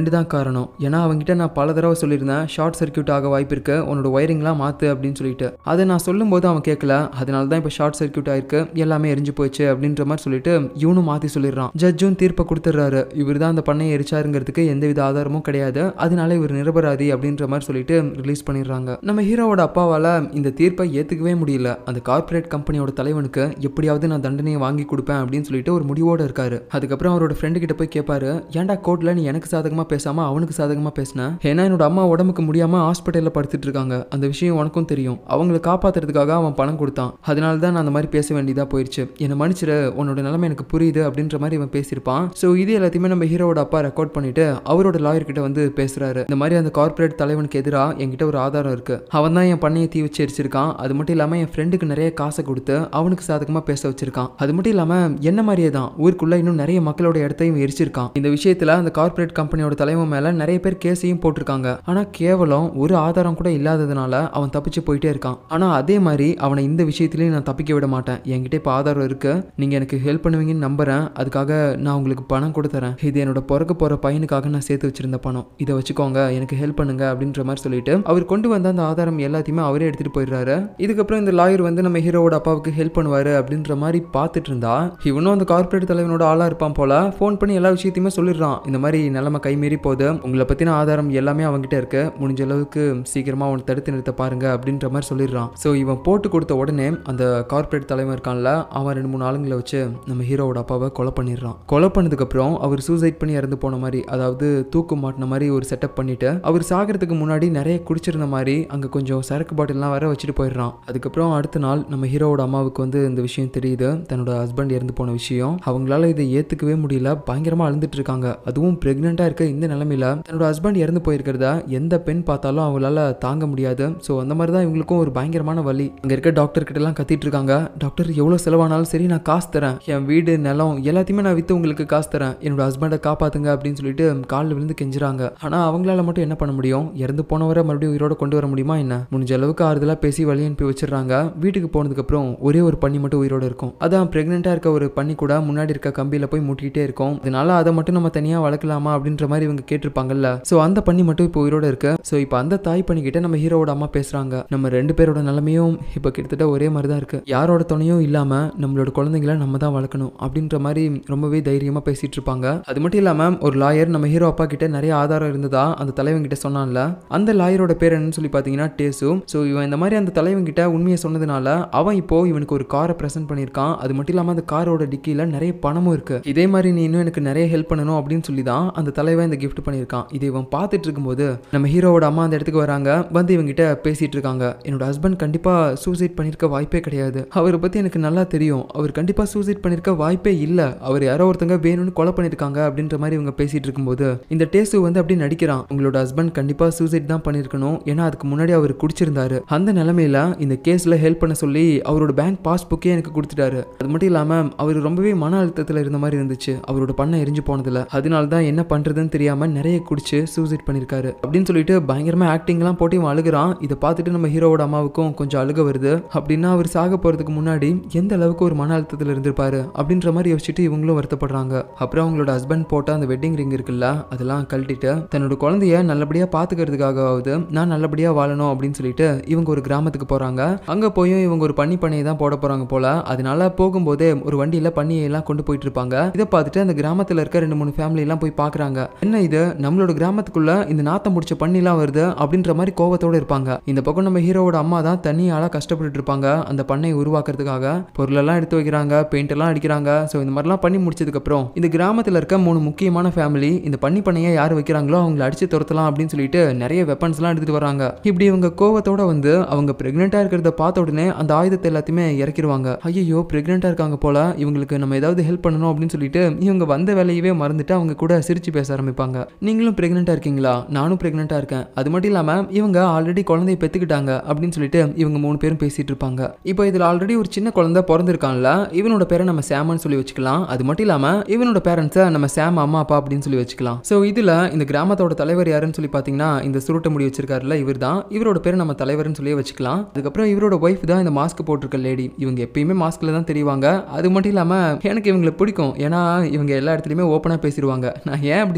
S1: ஃப்ரெண்டு தான் காரணம் ஏன்னா அவங்ககிட்ட நான் பல தடவை சொல்லியிருந்தேன் ஷார்ட் சர்க்யூட் ஆக வாய்ப்பு இருக்கு உன்னோட ஒயரிங்லாம் மாற்று அப்படின்னு சொல்லிட்டு அதை நான் சொல்லும்போது அவன் கேட்கல அதனால தான் இப்போ ஷார்ட் சர்க்யூட் ஆயிருக்கு எல்லாமே எரிஞ்சு போச்சு அப்படின்ற மாதிரி சொல்லிட்டு இவனும் மாற்றி சொல்லிடுறான் ஜட்ஜும் தீர்ப்பை கொடுத்துட்றாரு இவர் தான் அந்த பண்ணையை எரிச்சாருங்கிறதுக்கு எந்தவித ஆதாரமும் கிடையாது அதனால இவர் நிரபராதி அப்படின்ற மாதிரி சொல்லிட்டு ரிலீஸ் பண்ணிடுறாங்க நம்ம ஹீரோவோட அப்பாவால் இந்த தீர்ப்பை ஏற்றுக்கவே முடியல அந்த கார்ப்பரேட் கம்பெனியோட தலைவனுக்கு எப்படியாவது நான் தண்டனையை வாங்கி கொடுப்பேன் அப்படின்னு சொல்லிட்டு ஒரு முடிவோடு இருக்காரு அதுக்கப்புறம் அவரோட ஃப்ரெண்டு கிட்ட போய் கேட்பாரு ஏன்டா கோர்ட்ல நீ எனக்கு சாதகமாக பேசாம அவனுக்கு சாதகமாக பேசின ஏன்னா என்னோட அம்மா உடம்புக்கு முடியாம ஹாஸ்பிட்டலில் படுத்துட்டு இருக்காங்க அந்த விஷயம் உனக்கும் தெரியும் அவங்களை காப்பாத்துறதுக்காக அவன் பணம் கொடுத்தான் அதனால தான் நான் அந்த மாதிரி பேச வேண்டியதா போயிடுச்சு என்னை மன்னிச்சிரு உன்னோட நிலைமை எனக்கு புரியுது அப்படின்ற மாதிரி இவன் பேசியிருப்பான் ஸோ இது எல்லாத்தையுமே நம்ம ஹீரோவோட அப்பா ரெக்கார்ட் பண்ணிட்டு அவரோட லாயர் கிட்ட வந்து பேசுறாரு இந்த மாதிரி அந்த கார்ப்பரேட் தலைவனுக்கு எதிராக என்கிட்ட ஒரு ஆதாரம் இருக்கு அவன் தான் என் பண்ணையை தீ வச்சு எரிச்சிருக்கான் அது மட்டும் இல்லாம என் ஃப்ரெண்டுக்கு நிறைய காசை கொடுத்து அவனுக்கு சாதகமா பேச வச்சிருக்கான் அது மட்டும் இல்லாம என்ன மாதிரியே தான் ஊருக்குள்ள இன்னும் நிறைய மக்களோட இடத்தையும் எரிச்சிருக்கான் இந்த விஷயத்துல அந்த கார்ப்பரேட் கம்பெனியோட தலைவன் மேல நிறைய பேர் கேஸையும் போட்டிருக்காங்க ஆனா கேவலம் ஒரு ஆதாரம் கூட இல்லாததுனால அவன் தப்பிச்சு போயிட்டே இருக்கான் ஆனா அதே மாதிரி அவனை இந்த விஷயத்திலயும் நான் தப்பிக்க விட மாட்டேன் என்கிட்ட இப்போ ஆதாரம் இருக்கு நீங்க எனக்கு ஹெல்ப் பண்ணுவீங்கன்னு நம்புறேன் அதுக்காக நான் உங்களுக்கு பணம் கொடுத்துறேன் இது என்னோட பிறக்க போற பையனுக்காக நான் சேர்த்து வச்சிருந்த பணம் இதை வச்சுக்கோங்க எனக்கு ஹெல்ப் பண்ணுங்க அப்படின்ற மாதிரி சொல்லிட்டு அவர் கொண்டு வந்த அந்த ஆதாரம் எல்லாத்தையுமே அவரே எடுத்துட்டு போயிடுறாரு இதுக்கப்புறம் இந்த லாயர் வந்து நம்ம ஹீரோவோட அப்பாவுக்கு ஹெல்ப் பண்ணுவாரு அப்படின்ற மாதிரி பார்த்துட்டு இருந்தா இவனும் அந்த கார்ப்பரேட் தலைவனோட ஆளா இருப்பான் போல ஃபோன் பண்ணி எல்லா விஷயத்தையுமே சொல்லிடுறான் இந்த மாதிரி நிலைமை கைமீறி போகுது உங்களை பத்தின ஆதாரம் எல்லாமே அவன்கிட்ட இருக்கு முடிஞ்ச அளவுக்கு சீக்கிரமா அவனை தடுத்து நிறுத்த பாருங்க அப்படின்ற மாதிரி சொல்லிடுறான் ஸோ இவன் போட்டு கொடுத்த உடனே அந்த கார்ப்பரேட் தலைவன் இருக்கான்ல அவன் ரெண்டு மூணு ஆளுங்களை வச்சு நம்ம ஹீரோவோட அப்பாவை கொலை பண்ணிடுறான் கொலை பண்ணதுக்கப்புறம் அவர் சூசைட் பண்ணி இறந்து போன மாதிரி அதாவது தூக்கு மாட்டின மாதிரி ஒரு செட்டப் பண்ணிட்டு அவர் சாகிறதுக்கு முன்னாடி நிறைய குடிச்சிருந்த மாதிரி அங்கே கொஞ்சம் சரக்கு பாட்டில்லாம் வர வச்சுட்டு போயிடுறான் அதுக்கப்புறம் அடுத்த நாள் நம்ம ஹீரோவோட அம்மாவுக்கு வந்து இந்த விஷயம் தெரியுது தன்னோட ஹஸ்பண்ட் இறந்து போன விஷயம் அவங்களால இதை ஏற்றுக்கவே முடியல பயங்கரமாக அழுந்துட்டு இருக்காங்க அதுவும் ப்ரெக்னெண்ட்டாக இருக்க இந்த நிலமையில தன்னோட ஹஸ்பண்ட் இறந்து போயிருக்கிறத எந்த பெண் பார்த்தாலும் அவங்களால தாங்க முடியாது ஸோ அந்த மாதிரி தான் இவங்களுக்கும் ஒரு பயங்கரமான வலி அங்கே இருக்க டாக்டர் கிட்ட எல்லாம் கத்திட்டு இருக்காங்க டாக்டர் எவ்வளோ செலவானாலும் சரி நான் காசு தரேன் என் வீடு நிலம் எல்லாத்தையுமே நான் விற்று உங்களுக்கு காசு தரேன் என்னோட ஹஸ்பண்டை காப்பாத்துங்க அப்படின்னு சொல்லிட்டு காலில் விழுந்து கெஞ்சுறாங்க ஆனால் அவங்களால மட்டும் என்ன பண்ண முடியும் இறந்து போனவரை மறுபடியும் உயிரோட கொண்டு வர முடியுமா என்ன முடிஞ்ச அளவுக்கு ஆறுதலாக பேசி வழி அனுப்பி வச்சிடுறாங்க வீட்டுக்கு போனதுக்கப்புறம் ஒரே ஒரு பண்ணி மட்டும் உயிரோட இருக்கும் அதான் ப்ரெக்னெண்ட்டாக இருக்க ஒரு பண்ணி கூட முன்னாடி இருக்க கம்பியில் போய் முட்டிக்கிட்டே இருக்கும் அதனால அதை மட்டும் நம்ம தனியாக வளர்க்கலாமா அப்படின்ற மாதிரி இவங்க கேட்டிருப்பாங்கல்ல ஸோ அந்த பண்ணி மட்டும் இப்போ உயிரோட இருக்கு ஸோ இப்போ அந்த தாய் பண்ணிக்கிட்ட நம்ம ஹீரோவோட அம்மா பேசுறாங்க நம்ம ரெண்டு பேரோட நிலைமையும் இப்போ கிட்டத்தட்ட ஒரே மாதிரி தான் இருக்கு யாரோட துணையும் இல்லாமல் நம்மளோட குழந்தைங்கள நம்ம தான் வளர்க்கணும் அப்படின்ற மாதிரி ரொம்பவே தைரியமாக பேசிட்டு இருப்பாங்க அது மட்டும் இல்லாமல் ஒரு லாயர் நம்ம ஹீரோ அப்பா கிட்ட நிறைய ஆதாரம் இருந்ததா அந்த தலைவன் கிட்ட சொன்னான்ல அந்த லாயரோட பேர் என்னன்னு சொல்லி பார்த்தீங்கன்னா டேசு ஸோ இவன் இந்த மாதிரி அந்த தலைவன் கிட்ட உண்மையை சொன்னதுனால அவன் இப்போ இவனுக்கு ஒரு காரை ப்ரெசென்ட் பண்ணியிருக்கான் அது மட்டும் இல்லாமல் அந்த காரோட டிக்கியில் நிறைய பணமும் இருக்கு இதே மாதிரி நீ இன்னும் எனக்கு நிறைய ஹெல்ப் பண்ணணும் அப்படின்னு சொல்லி தான் அந்த தலைவன் இந்த கிஃப்ட் பண்ணியிருக்கான் இதை இவன் பார்த்துட்டு இருக்கும்போது நம்ம ஹீரோவோட அம்மா அந்த இடத்துக்கு வராங்க வந்து இவங்கிட்ட பேசிட்டு இருக்காங்க என்னோட ஹஸ்பண்ட் கண்டிப்பாக சூசைட் பண்ணியிருக்க வாய்ப்பே கிடையாது அவரை பற்றி எனக்கு நல்லா தெரியும் அவர் கண்டிப்பாக சூசைட் பண்ணியிருக்க வாய்ப்பே இல்லை அவர் யாரோ ஒருத்தங்க வேணும்னு கொலை பண்ணியிருக்காங்க அப்படின்ற மாதிரி இவங்க பேசிட்டு இருக்கும்போது இந்த டேசு வந்து அப்படி நடிக்கிறான் உங்களோட ஹஸ்பண்ட் கண்டிப்பாக சூசைட் தான் பண்ணியிருக்கணும் ஏன்னா அதுக்கு முன்னாடி அவர் குடிச்சிருந்தாரு அந்த நிலமையில இந்த கேஸில் ஹெல்ப் பண்ண சொல்லி அவரோட பேங்க் பாஸ்புக்கே எனக்கு கொடுத்துட்டாரு அது மட்டும் இல்லாமல் அவர் ரொம்பவே மன அழுத்தத்தில் இருந்த மாதிரி இருந்துச்சு அவரோட பண்ணை எரிஞ்சு போனதில் அதனால தான் என்ன பண்ணுறதுன்னு தெரியாமல் நிறைய குடிச்சு சூசைட் பண்ணியிருக்காரு அப்படின்னு சொல்லிட்டு பயங்கரமாக ஆக்டிங்லாம் போட்டு இவன் அழுகுறான் இதை பார்த்துட்டு நம்ம ஹீரோவோட அம்மாவுக்கும் கொஞ்சம் அழுக வருது அப்படின்னா அவர் சாக போகிறதுக்கு முன்னாடி எந்த அளவுக்கு ஒரு மன அழுத்தத்தில் இருந்திருப்பாரு அப்படின்ற மாதிரி யோசிச்சுட்டு இவங்களும் வருத்தப்படுறாங்க அப்புறம் அவங்களோட ஹஸ்பண்ட் போட்ட அந்த வெட்டிங் ரிங் இருக்குல்ல அதெல்லாம் கழட்டிட்டு தன்னோட குழந்தைய நல்லபடியாக பார்த்துக்கிறதுக்காகவாவது நான் நல்லபடியாக வாழணும் அப்படின்னு சொல்லிட்டு இவங்க ஒரு கிராமத்துக்கு போகிறாங்க அங்கே போயும் இவங்க ஒரு பன்னி பண்ணையை தான் போட போகிறாங்க போல அதனால போகும்போதே ஒரு வண்டியில் பன்னியை எல்லாம் கொண்டு போயிட்டு இருப்பாங்க இதை பார்த்துட்டு அந்த கிராமத்தில் இருக்க ரெண்டு மூணு ஃபேமிலி எல்லாம் போய் பார்க்குறாங்க என்ன இது நம்மளோட கிராமத்துக்குள்ள இந்த நாத்தம் முடிச்ச பண்ணிலாம் வருது அப்படின்ற மாதிரி கோவத்தோட இருப்பாங்க இந்த பக்கம் நம்ம ஹீரோவோட அம்மா தான் தண்ணியால கஷ்டப்பட்டுட்டு இருப்பாங்க அந்த பண்ணை உருவாக்குறதுக்காக பொருளெல்லாம் எடுத்து வைக்கிறாங்க பெயிண்ட் எல்லாம் அடிக்கிறாங்க ஸோ இந்த மாதிரிலாம் பண்ணி முடிச்சதுக்கு அப்புறம் இந்த கிராமத்தில் இருக்க மூணு முக்கியமான ஃபேமிலி இந்த பண்ணி பண்ணையை யார் வைக்கிறாங்களோ அவங்கள அடிச்சு துரத்தலாம் அப்படின்னு சொல்லிட்டு நிறைய வெப்பன்ஸ்லாம் எடுத்துட்டு வராங்க இப்படி இவங்க கோவத்தோட வந்து அவங்க பிரெக்னெண்ட்டாக இருக்கிறத பார்த்த உடனே அந்த ஆயுதத்தை எல்லாத்தையுமே இறக்கிடுவாங்க ஐயோ பிரெக்னெண்ட்டாக இருக்காங்க போல இவங்களுக்கு நம்ம ஏதாவது ஹெல்ப் பண்ணணும் அப்படின்னு சொல்லிட்டு இவங்க வந்த வேலையவே மறந்துட்டு அவங்க கூட சிரிச்சு பேச ஆரம்பிப்பாங்க நீங்களும் பிரெக்னெண்ட்டாக இருக்கீங்களா நானும் பிரெக்னெண்ட்டாக இருக்கேன் அது மட்டும் இல்லாமல் இவங்க ஆல்ரெடி குழந்தைய பெற்றுக்கிட்டாங்க அப்படின்னு சொல்லிட்டு இவங்க மூணு பேரும் பேசிட்டு இருப்பாங்க இப்போ இதில் ஆல்ரெடி ஒரு சின்ன குழந்தை பிறந்திருக்கான்ல இவனோட பேரை நம்ம சாமன்னு சொல்லி வச்சுக்கலாம் அது மட்டும் இல்லாமல் இவனோட பேரண்ட்ஸை நம்ம சாம் அம்மா அப்பா அப்படின்னு சொல்லி வச்சுக்கலாம் ஸோ இதில் இந்த கிராமத்தோட தலைவர் யாருன்னு சொல்லி பார்த்தீங்கன்னா இந்த சுருட்ட முடி வச்சிருக்காருல இவர் தான் இவரோட பேரை நம்ம தலைவர்னு சொல்லி வச்சுக்கலாம் அதுக்கப்புறம் இவரோட ஒய்ஃப் தான் இந்த மாஸ்க் போட்டிருக்க லேடி இவங்க எப்பயுமே மாஸ்க்ல தான் தெரிவாங்க அது மட்டும் இல்லாமல் எனக்கு இவங்களை பிடிக்கும் ஏன்னா இவங்க எல்லா இடத்துலையுமே ஓப்பனாக பேசிடுவாங்க நான் ஏன் அப்படி சொல்கிறேங்கிறது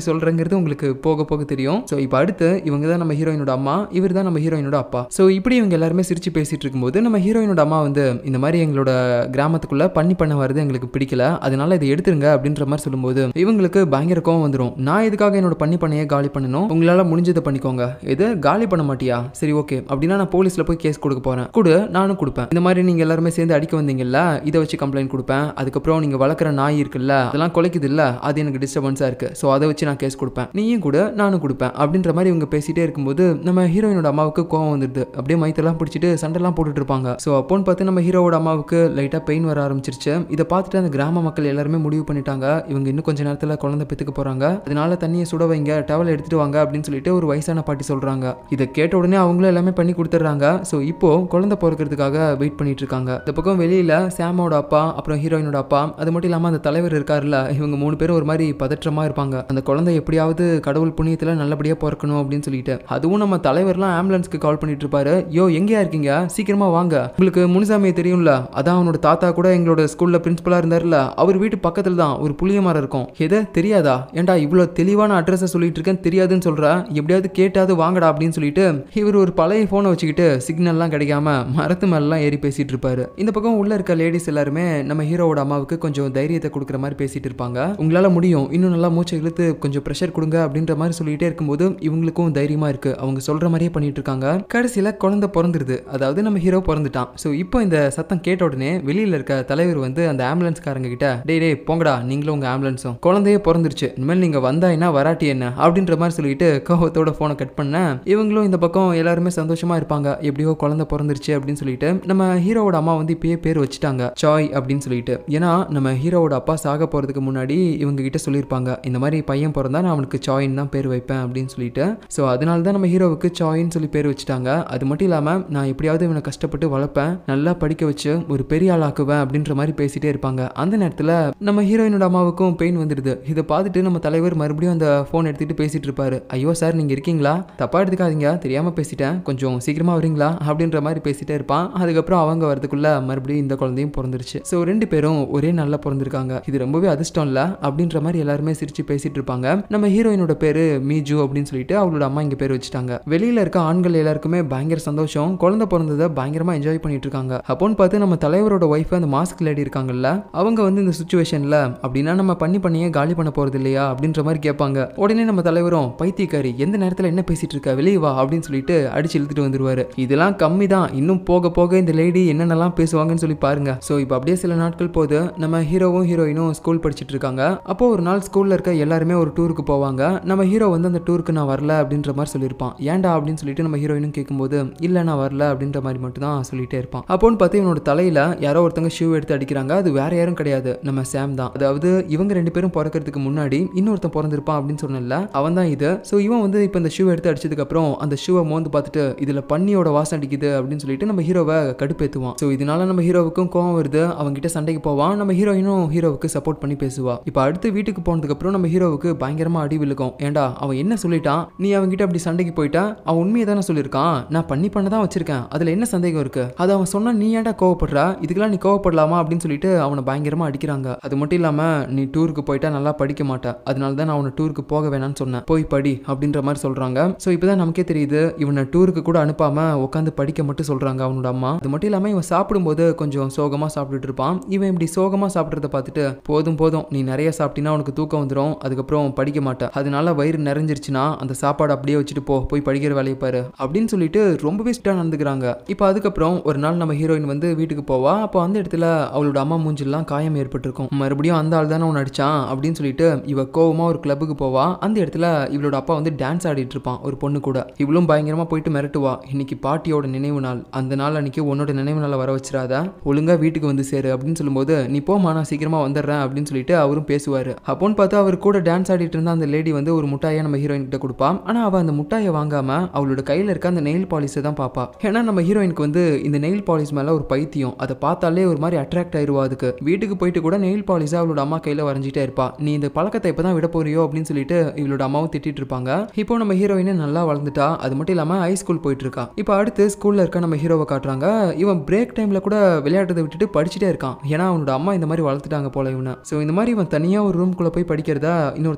S1: அப்படிங்கிறது உங்களுக்கு போக போக தெரியும் ஸோ இப்போ அடுத்து இவங்க தான் நம்ம ஹீரோயினோட அம்மா இவர் தான் நம்ம ஹீரோயினோட அப்பா ஸோ இப்படி இவங்க எல்லாருமே சிரிச்சு பேசிட்டு இருக்கும்போது நம்ம ஹீரோயினோட அம்மா வந்து இந்த மாதிரி எங்களோட கிராமத்துக்குள்ள பண்ணி பண்ண வருது எங்களுக்கு பிடிக்கல அதனால இதை எடுத்துருங்க அப்படின்ற மாதிரி சொல்லும்போது இவங்களுக்கு பயங்கர கோவம் வந்துடும் நான் எதுக்காக என்னோட பண்ணி பண்ணையை காலி பண்ணணும் உங்களால முடிஞ்சதை பண்ணிக்கோங்க எது காலி பண்ண மாட்டியா சரி ஓகே அப்படின்னா நான் போலீஸ்ல போய் கேஸ் கொடுக்க போறேன் கொடு நானும் கொடுப்பேன் இந்த மாதிரி நீங்க எல்லாருமே சேர்ந்து அடிக்க வந்தீங்கல்ல இதை வச்சு கம்ப்ளைண்ட் கொடுப்பேன் அதுக்கப்புறம் நீங்க வளர்க்குற நாய் இருக்குல்ல அதெல்லாம் குலைக்குது இல்ல அது எனக்கு டிஸ்டர்பன்ஸா இருக்கு ஸோ அதை வச்சு நான் கேஸ் கொடுப்பேன் நீயும் கூட நானும் கொடுப்பேன் அப்படின்ற மாதிரி இவங்க பேசிட்டே இருக்கும்போது நம்ம ஹீரோயினோட அம்மாவுக்கு கோவம் வந்துடுது அப்படியே மைத்தெல்லாம் பிடிச்சிட்டு சண்டைலாம் போட்டுட்டு இருப்பாங்க ஸோ அப்போன்னு பார்த்து நம்ம ஹீரோவோட அம்மாவுக்கு லைட்டாக பெயின் வர ஆரம்பிச்சிருச்சு இதை பார்த்துட்டு அந்த கிராம மக்கள் எல்லாருமே முடிவு பண்ணிட்டாங்க இவங்க இன்னும் கொஞ்ச நேரத்தில் குழந்தை பெற்றுக்க போறாங்க அதனால தண்ணியை சுட வைங்க டவல் எடுத்துட்டு வாங்க அப்படின்னு சொல்லிட்டு ஒரு வயசான பாட்டி சொல்றாங்க இதை கேட்ட உடனே அவங்களும் எல்லாமே பண்ணி கொடுத்துட்றாங்க ஸோ இப்போ குழந்தை பிறக்கிறதுக்காக வெயிட் பண்ணிட்டு இருக்காங்க இந்த பக்கம் வெளியில சாமோட அப்பா அப்புறம் ஹீரோயினோட அப்பா அது மட்டும் இல்லாமல் அந்த தலைவர் இருக்காருல்ல இவங்க மூணு பேரும் ஒரு மாதிரி பதற்றமா இருப்பாங்க அந்த குழந்தை எப்படியாவது கடவுள் புண்ணியத்தில் நல்லபடியாக பிறக்கணும் அப்படின்னு சொல்லிட்டு அதுவும் நம்ம தலைவர்லாம் ஆம்புலன்ஸ்க்கு கால் பண்ணிட்டு இருப்பாரு யோ எங்கேயா இருக்கீங்க சீக்கிரமா வாங்க உங்களுக்கு முனுசாமியை தெரியும்ல அதான் அவனோட தாத்தா கூட எங்களோட ஸ்கூல்ல பிரின்சிபலா இருந்தாருல அவர் வீட்டு பக்கத்துல தான் ஒரு புளிய மரம் இருக்கும் எதை தெரியாதா ஏன்டா இவ்வளோ தெளிவான அட்ரஸை சொல்லிட்டு இருக்கேன் தெரியாதுன்னு சொல்ற எப்படியாவது கேட்டாவது வாங்கடா அப்படின்னு சொல்லிட்டு இவர் ஒரு பழைய ஃபோனை வச்சுக்கிட்டு சிக்னல்லாம் கிடைக்காம மரத்து மேலாம் ஏறி பேசிட்டு இருப்பாரு இந்த பக்கம் உள்ள இருக்க லேடிஸ் எல்லாருமே நம்ம ஹீரோவோட அம்மாவுக்கு கொஞ்சம் தைரியத்தை கொடுக்குற மாதிரி பேசிட்டு இருப்பாங்க உங்களால முடியும் இன்னும் நல்லா மூச்சை இழுத்து கொஞ்சம் ப்ரெஷர் கொடுங்க அப்படின்ற மாதிரி சொல்லிட்டே இருக்கும்போது இவங்களுக்கும் தைரியமா இருக்கு அவங்க சொல்ற மாதிரியே பண்ணிட்டு இருக்காங்க கடைசியில குழந்தை பிறந்துருது அதாவது நம்ம ஹீரோ பிறந்துட்டான் ஸோ இப்போ இந்த சத்தம் கேட்ட உடனே வெளியில இருக்க தலைவர் வந்து அந்த ஆம்புலன்ஸ்காரங்க கிட்ட டேய் டேய் போங்கடா நீங்களும் உங்க ஆம்புலன்ஸும் குழந்தையே பிறந்துருச்சு இனிமேல் நீங்க வந்தா என்ன வராட்டி என்ன அப்படின்ற மாதிரி சொல்லிட்டு கோவத்தோட போனை கட் பண்ண இவங்களும் இந்த பக்கம் எல்லாருமே சந்தோஷமா இருப்பாங்க எப்படியோ குழந்தை பிறந்துருச்சு அப்படின்னு சொல்லிட்டு நம்ம ஹீரோவோட அம்மா வந்து இப்பயே பேர் வச்சுட்டாங்க சாய் அப்படின்னு சொல்லிட்டு ஏன்னா நம்ம ஹீரோவோட அப்பா சாக போறதுக்கு முன்னாடி இவங்க கிட்ட சொல்லியிருப்பாங்க இந்த மாதிரி பையன் பிறந்தா நான் அவனுக்கு சாயின்னு தான் பேர் வைப்பேன் அப்படின்னு சொல்லிட்டு ஸோ அதனால தான் நம்ம ஹீரோவுக்கு சாயின்னு சொல்லி பேர் வச்சுட்டாங்க அது மட்டும் இல்லாமல் நான் எப்படியாவது இவனை கஷ்டப்பட்டு வளர்ப்பேன் நல்லா படிக்க வச்சு ஒரு பெரிய ஆளாக்குவேன் அப்படின்ற மாதிரி பேசிட்டே இருப்பாங்க அந்த நேரத்தில் நம்ம ஹீரோயினோட அம்மாவுக்கும் பெயின் வந்துடுது இதை பார்த்துட்டு நம்ம தலைவர் மறுபடியும் அந்த ஃபோன் எடுத்துட்டு பேசிட்டு இருப்பாரு ஐயோ சார் நீங்கள் இருக்கீங்களா தப்பா எடுத்துக்காதீங்க தெரியாமல் பேசிட்டேன் கொஞ்சம் சீக்கிரமா வரீங்களா அப்படின்ற மாதிரி பேசிட்டே இருப்பான் அதுக்கப்புறம் அவங்க வரதுக்குள்ள மறுபடியும் இந்த குழந்தையும் பிறந்துருச்சு ஸோ ரெண்டு பேரும் ஒரே நல்லா பிறந்திருக்காங்க இது ரொம்பவே அதிர்ஷ்டம் இல்லை அப்படின்ற மாதிரி எல்லாருமே சிரிச்சு பேசிட்டு இருப்பாங்க நம்ம ஹீரோயினோட பேரு மீஜு அப்படின்னு சொல்லிட்டு அவளோட அம்மா இங்க பேர் வச்சுட்டாங்க வெளியில இருக்க ஆண்கள் எல்லாருக்குமே பயங்கர சந்தோஷம் குழந்தை பிறந்ததை பயங்கரமா என்ஜாய் பண்ணிட்டு இருக்காங்க அப்போன்னு பார்த்து நம்ம தலைவரோட ஒய்ஃப் அந்த மாஸ்க் லேடி இருக்காங்கல்ல அவங்க வந்து இந்த சுச்சுவேஷன்ல அப்படின்னா நம்ம பண்ணி பண்ணியே காலி பண்ண போறது இல்லையா அப்படின்ற மாதிரி கேட்பாங்க உடனே நம்ம தலைவரும் பைத்தியக்காரி எந்த நேரத்துல என்ன பேசிட்டு இருக்க வெளியே வா அப்படின்னு சொல்லிட்டு அடிச்சு இழுத்துட்டு வந்துருவாரு இதெல்லாம் கம்மி தான் இன்னும் போக போக இந்த லேடி என்னென்னலாம் பேசுவாங்கன்னு சொல்லி பாருங்க ஸோ இப்போ அப்படியே சில நாட்கள் போது நம்ம ஹீரோவும் ஹீரோயினும் ஸ்கூல் படிச்சிட்டு இருக்காங்க அப்போ ஒரு நாள் ஸ்கூல்ல இருக்க எல்லாருமே ஒரு டூருக்கு போவாங்க நம்ம ஹீரோ வந்து அந்த டூருக்கு நான் வரல அப்படின்ற மாதிரி சொல்லியிருப்பான் ஏன்டா அப்படின்னு சொல்லிட்டு நம்ம ஹீரோயினும் கேட்கும்போது இல்லை நான் வரல அப்படின்ற மாதிரி மட்டும் தான் சொல்லிட்டே இருப்பான் அப்போன்னு பார்த்து இவனோட தலையில யாரோ ஒருத்தங்க ஷூ எடுத்து அடிக்கிறாங்க அது வேற யாரும் கிடையாது நம்ம சாம் தான் அதாவது இவங்க ரெண்டு பேரும் பிறக்கிறதுக்கு முன்னாடி இன்னொருத்தன் பிறந்திருப்பான் அப்படின்னு சொன்னல அவன் தான் இது ஸோ இவன் வந்து இப்போ இந்த ஷூ எடுத்து அடிச்சதுக்கு அப்புறம் அந்த ஷூவை மோந்து பார்த்துட்டு இதுல பன்னியோட வாசம் அடிக்குது அப்படின்னு சொல்லிட்டு நம்ம ஹீரோவை கடுப்பேத்துவான் ஸோ இதனால நம்ம ஹீரோவுக்கும் கோவம் வருது அவங்க கிட்ட சண்டைக்கு போவான் நம்ம ஹீரோயினும் ஹீரோவுக்கு சப்போர்ட் பண்ணி பேசுவா இப்போ அடுத்து வீட்டுக்கு போனதுக்கு அப்புறம் நம்ம ஹீரோவுக்கு பயங்கரமா அடி விழுக்கும் ஏன்டா அவன் என்ன சொல்லிட்டான் நீ அவன்கிட்ட அப்படி சண்டைக்கு போயிட்டா அவன் உண்மையை தானே சொல்லியிருக்கான் நான் பண்ணி பண்ண தான் வச்சிருக்கேன் அதுல என்ன சந்தேகம் இருக்கு அது அவன் சொன்னா நீ ஏன்டா கோவப்படுறா இதுக்கெல்லாம் நீ கோவப்படலாமா அப்படின்னு சொல்லிட்டு அவனை பயங்கரமா அடிக்கிறாங்க அது மட்டும் இல்லாம நீ டூருக்கு போயிட்டா நல்லா படிக்க மாட்டேன் அதனால தான் நான் அவனை டூருக்கு போக வேணாம்னு சொன்னேன் போய் படி அப்படின்ற மாதிரி சொல்றாங்க ஸோ இப்போதான் நமக்கே தெரியுது இவனை டூருக்கு கூட அனுப்பாம உட்காந்து படிக்க மட்டும் சொல்றாங்க அவனோட அம்மா அது மட்டும் இல்லாம இவன் சாப்பிடும்போது கொஞ்சம் சோகமா சாப்பிட்டுட்டு இருப்பான் இவன் இப்படி சோகமா சாப்பிட்றத பார்த்துட்டு போதும் போதும் நீ நிறைய சாப்பிட்டீங்கன்னா உனக்கு தூக்கம் வந்துடும் அதுக்கப்புறம் படிக்க மாட்டேன் அதனால வயிறு நிறைஞ்சிருச்சுன்னா அந்த சாப்பாடு அப்படியே வச்சுட்டு போ போய் படிக்கிற வேலையை பாரு அப்படின்னு சொல்லிட்டு ரொம்பவே ஸ்டாக நடந்துக்கிறாங்க இப்போ அதுக்கப்புறம் ஒரு நாள் நம்ம ஹீரோயின் வந்து வீட்டுக்கு போவா அப்போ அந்த இடத்துல அவளோட அம்மா மூஞ்சிலாம் காயம் ஏற்பட்டிருக்கும் மறுபடியும் அந்த ஆள் தானே உன்னை அடிச்சான் அப்படின்னு சொல்லிட்டு இவ கோவமா ஒரு கிளப்புக்கு போவா அந்த இடத்துல இவளோட அப்பா வந்து டான்ஸ் ஆடிட்டு இருப்பான் ஒரு பொண்ணு கூட இவளும் பயங்கரமா போயிட்டு மிரட்டுவா இன்னைக்கு பாட்டியோட நினைவு நாள் அந்த நாள் அன்னைக்கு உன்னோட நினைவு நாளை வர வச்சிடாத ஒழுங்கா வீட்டுக்கு வந்து சேரு அப்படின்னு சொல்லும்போது நீ போமா நான் சீக்கிரமா வந்துடுறேன் அப்படின்னு சொல்லிட்டு அவரும் பேசுவாரு அப்போன்னு பார்த்து அவர் கூட டான்ஸ் ஆடிட்டு இருந்த அந்த லேடி வந்து ஒரு முட்டாயை நம்ம ஹீரோயின் கிட்ட கொடுப்பா ஆனா அவ அந்த முட்டாயை வாங்காம அவளோட கையில இருக்க அந்த நெயில் பாலிஷை தான் பாப்பா ஏன்னா நம்ம ஹீரோயினுக்கு வந்து இந்த நெயில் பாலிஷ் மேல ஒரு பைத்தியம் அதை பார்த்தாலே ஒரு மாதிரி அட்ராக்ட் ஆயிருவா அதுக்கு வீட்டுக்கு போயிட்டு கூட நெயில் பாலிஷை அவளோட அம்மா கையில வரைஞ்சிட்டே இருப்பா நீ இந்த பழக்கத்தை இப்பதான் விட போறியோ அப்படின்னு சொல்லிட்டு இவளோட அம்மாவும் திட்டிட்டு இருப்பாங்க இப்போ நம்ம ஹீரோயின் நல்லா வளர்ந்துட்டா அது மட்டும் இல்லாம ஹை ஸ்கூல் போயிட்டு இருக்கா இப்போ அடுத்து ஸ்கூல்ல இருக்க நம்ம ஹீரோவை காட்டுறாங்க இவன் பிரேக் டைம்ல கூட விளையாட்டத்தை விட்டுட்டு படிச்சுட்டே இருக்கான் ஏன்னா அவனோட அம்மா இந்த மாதிரி வளர்த்துட்டாங்க போல இவனை ஸோ இந்த மாதிரி இவன் தனியா ஒரு ரூம்குள்ள போய் படிக்கிறதா இன்னொருத்தன் பார்க்கறான்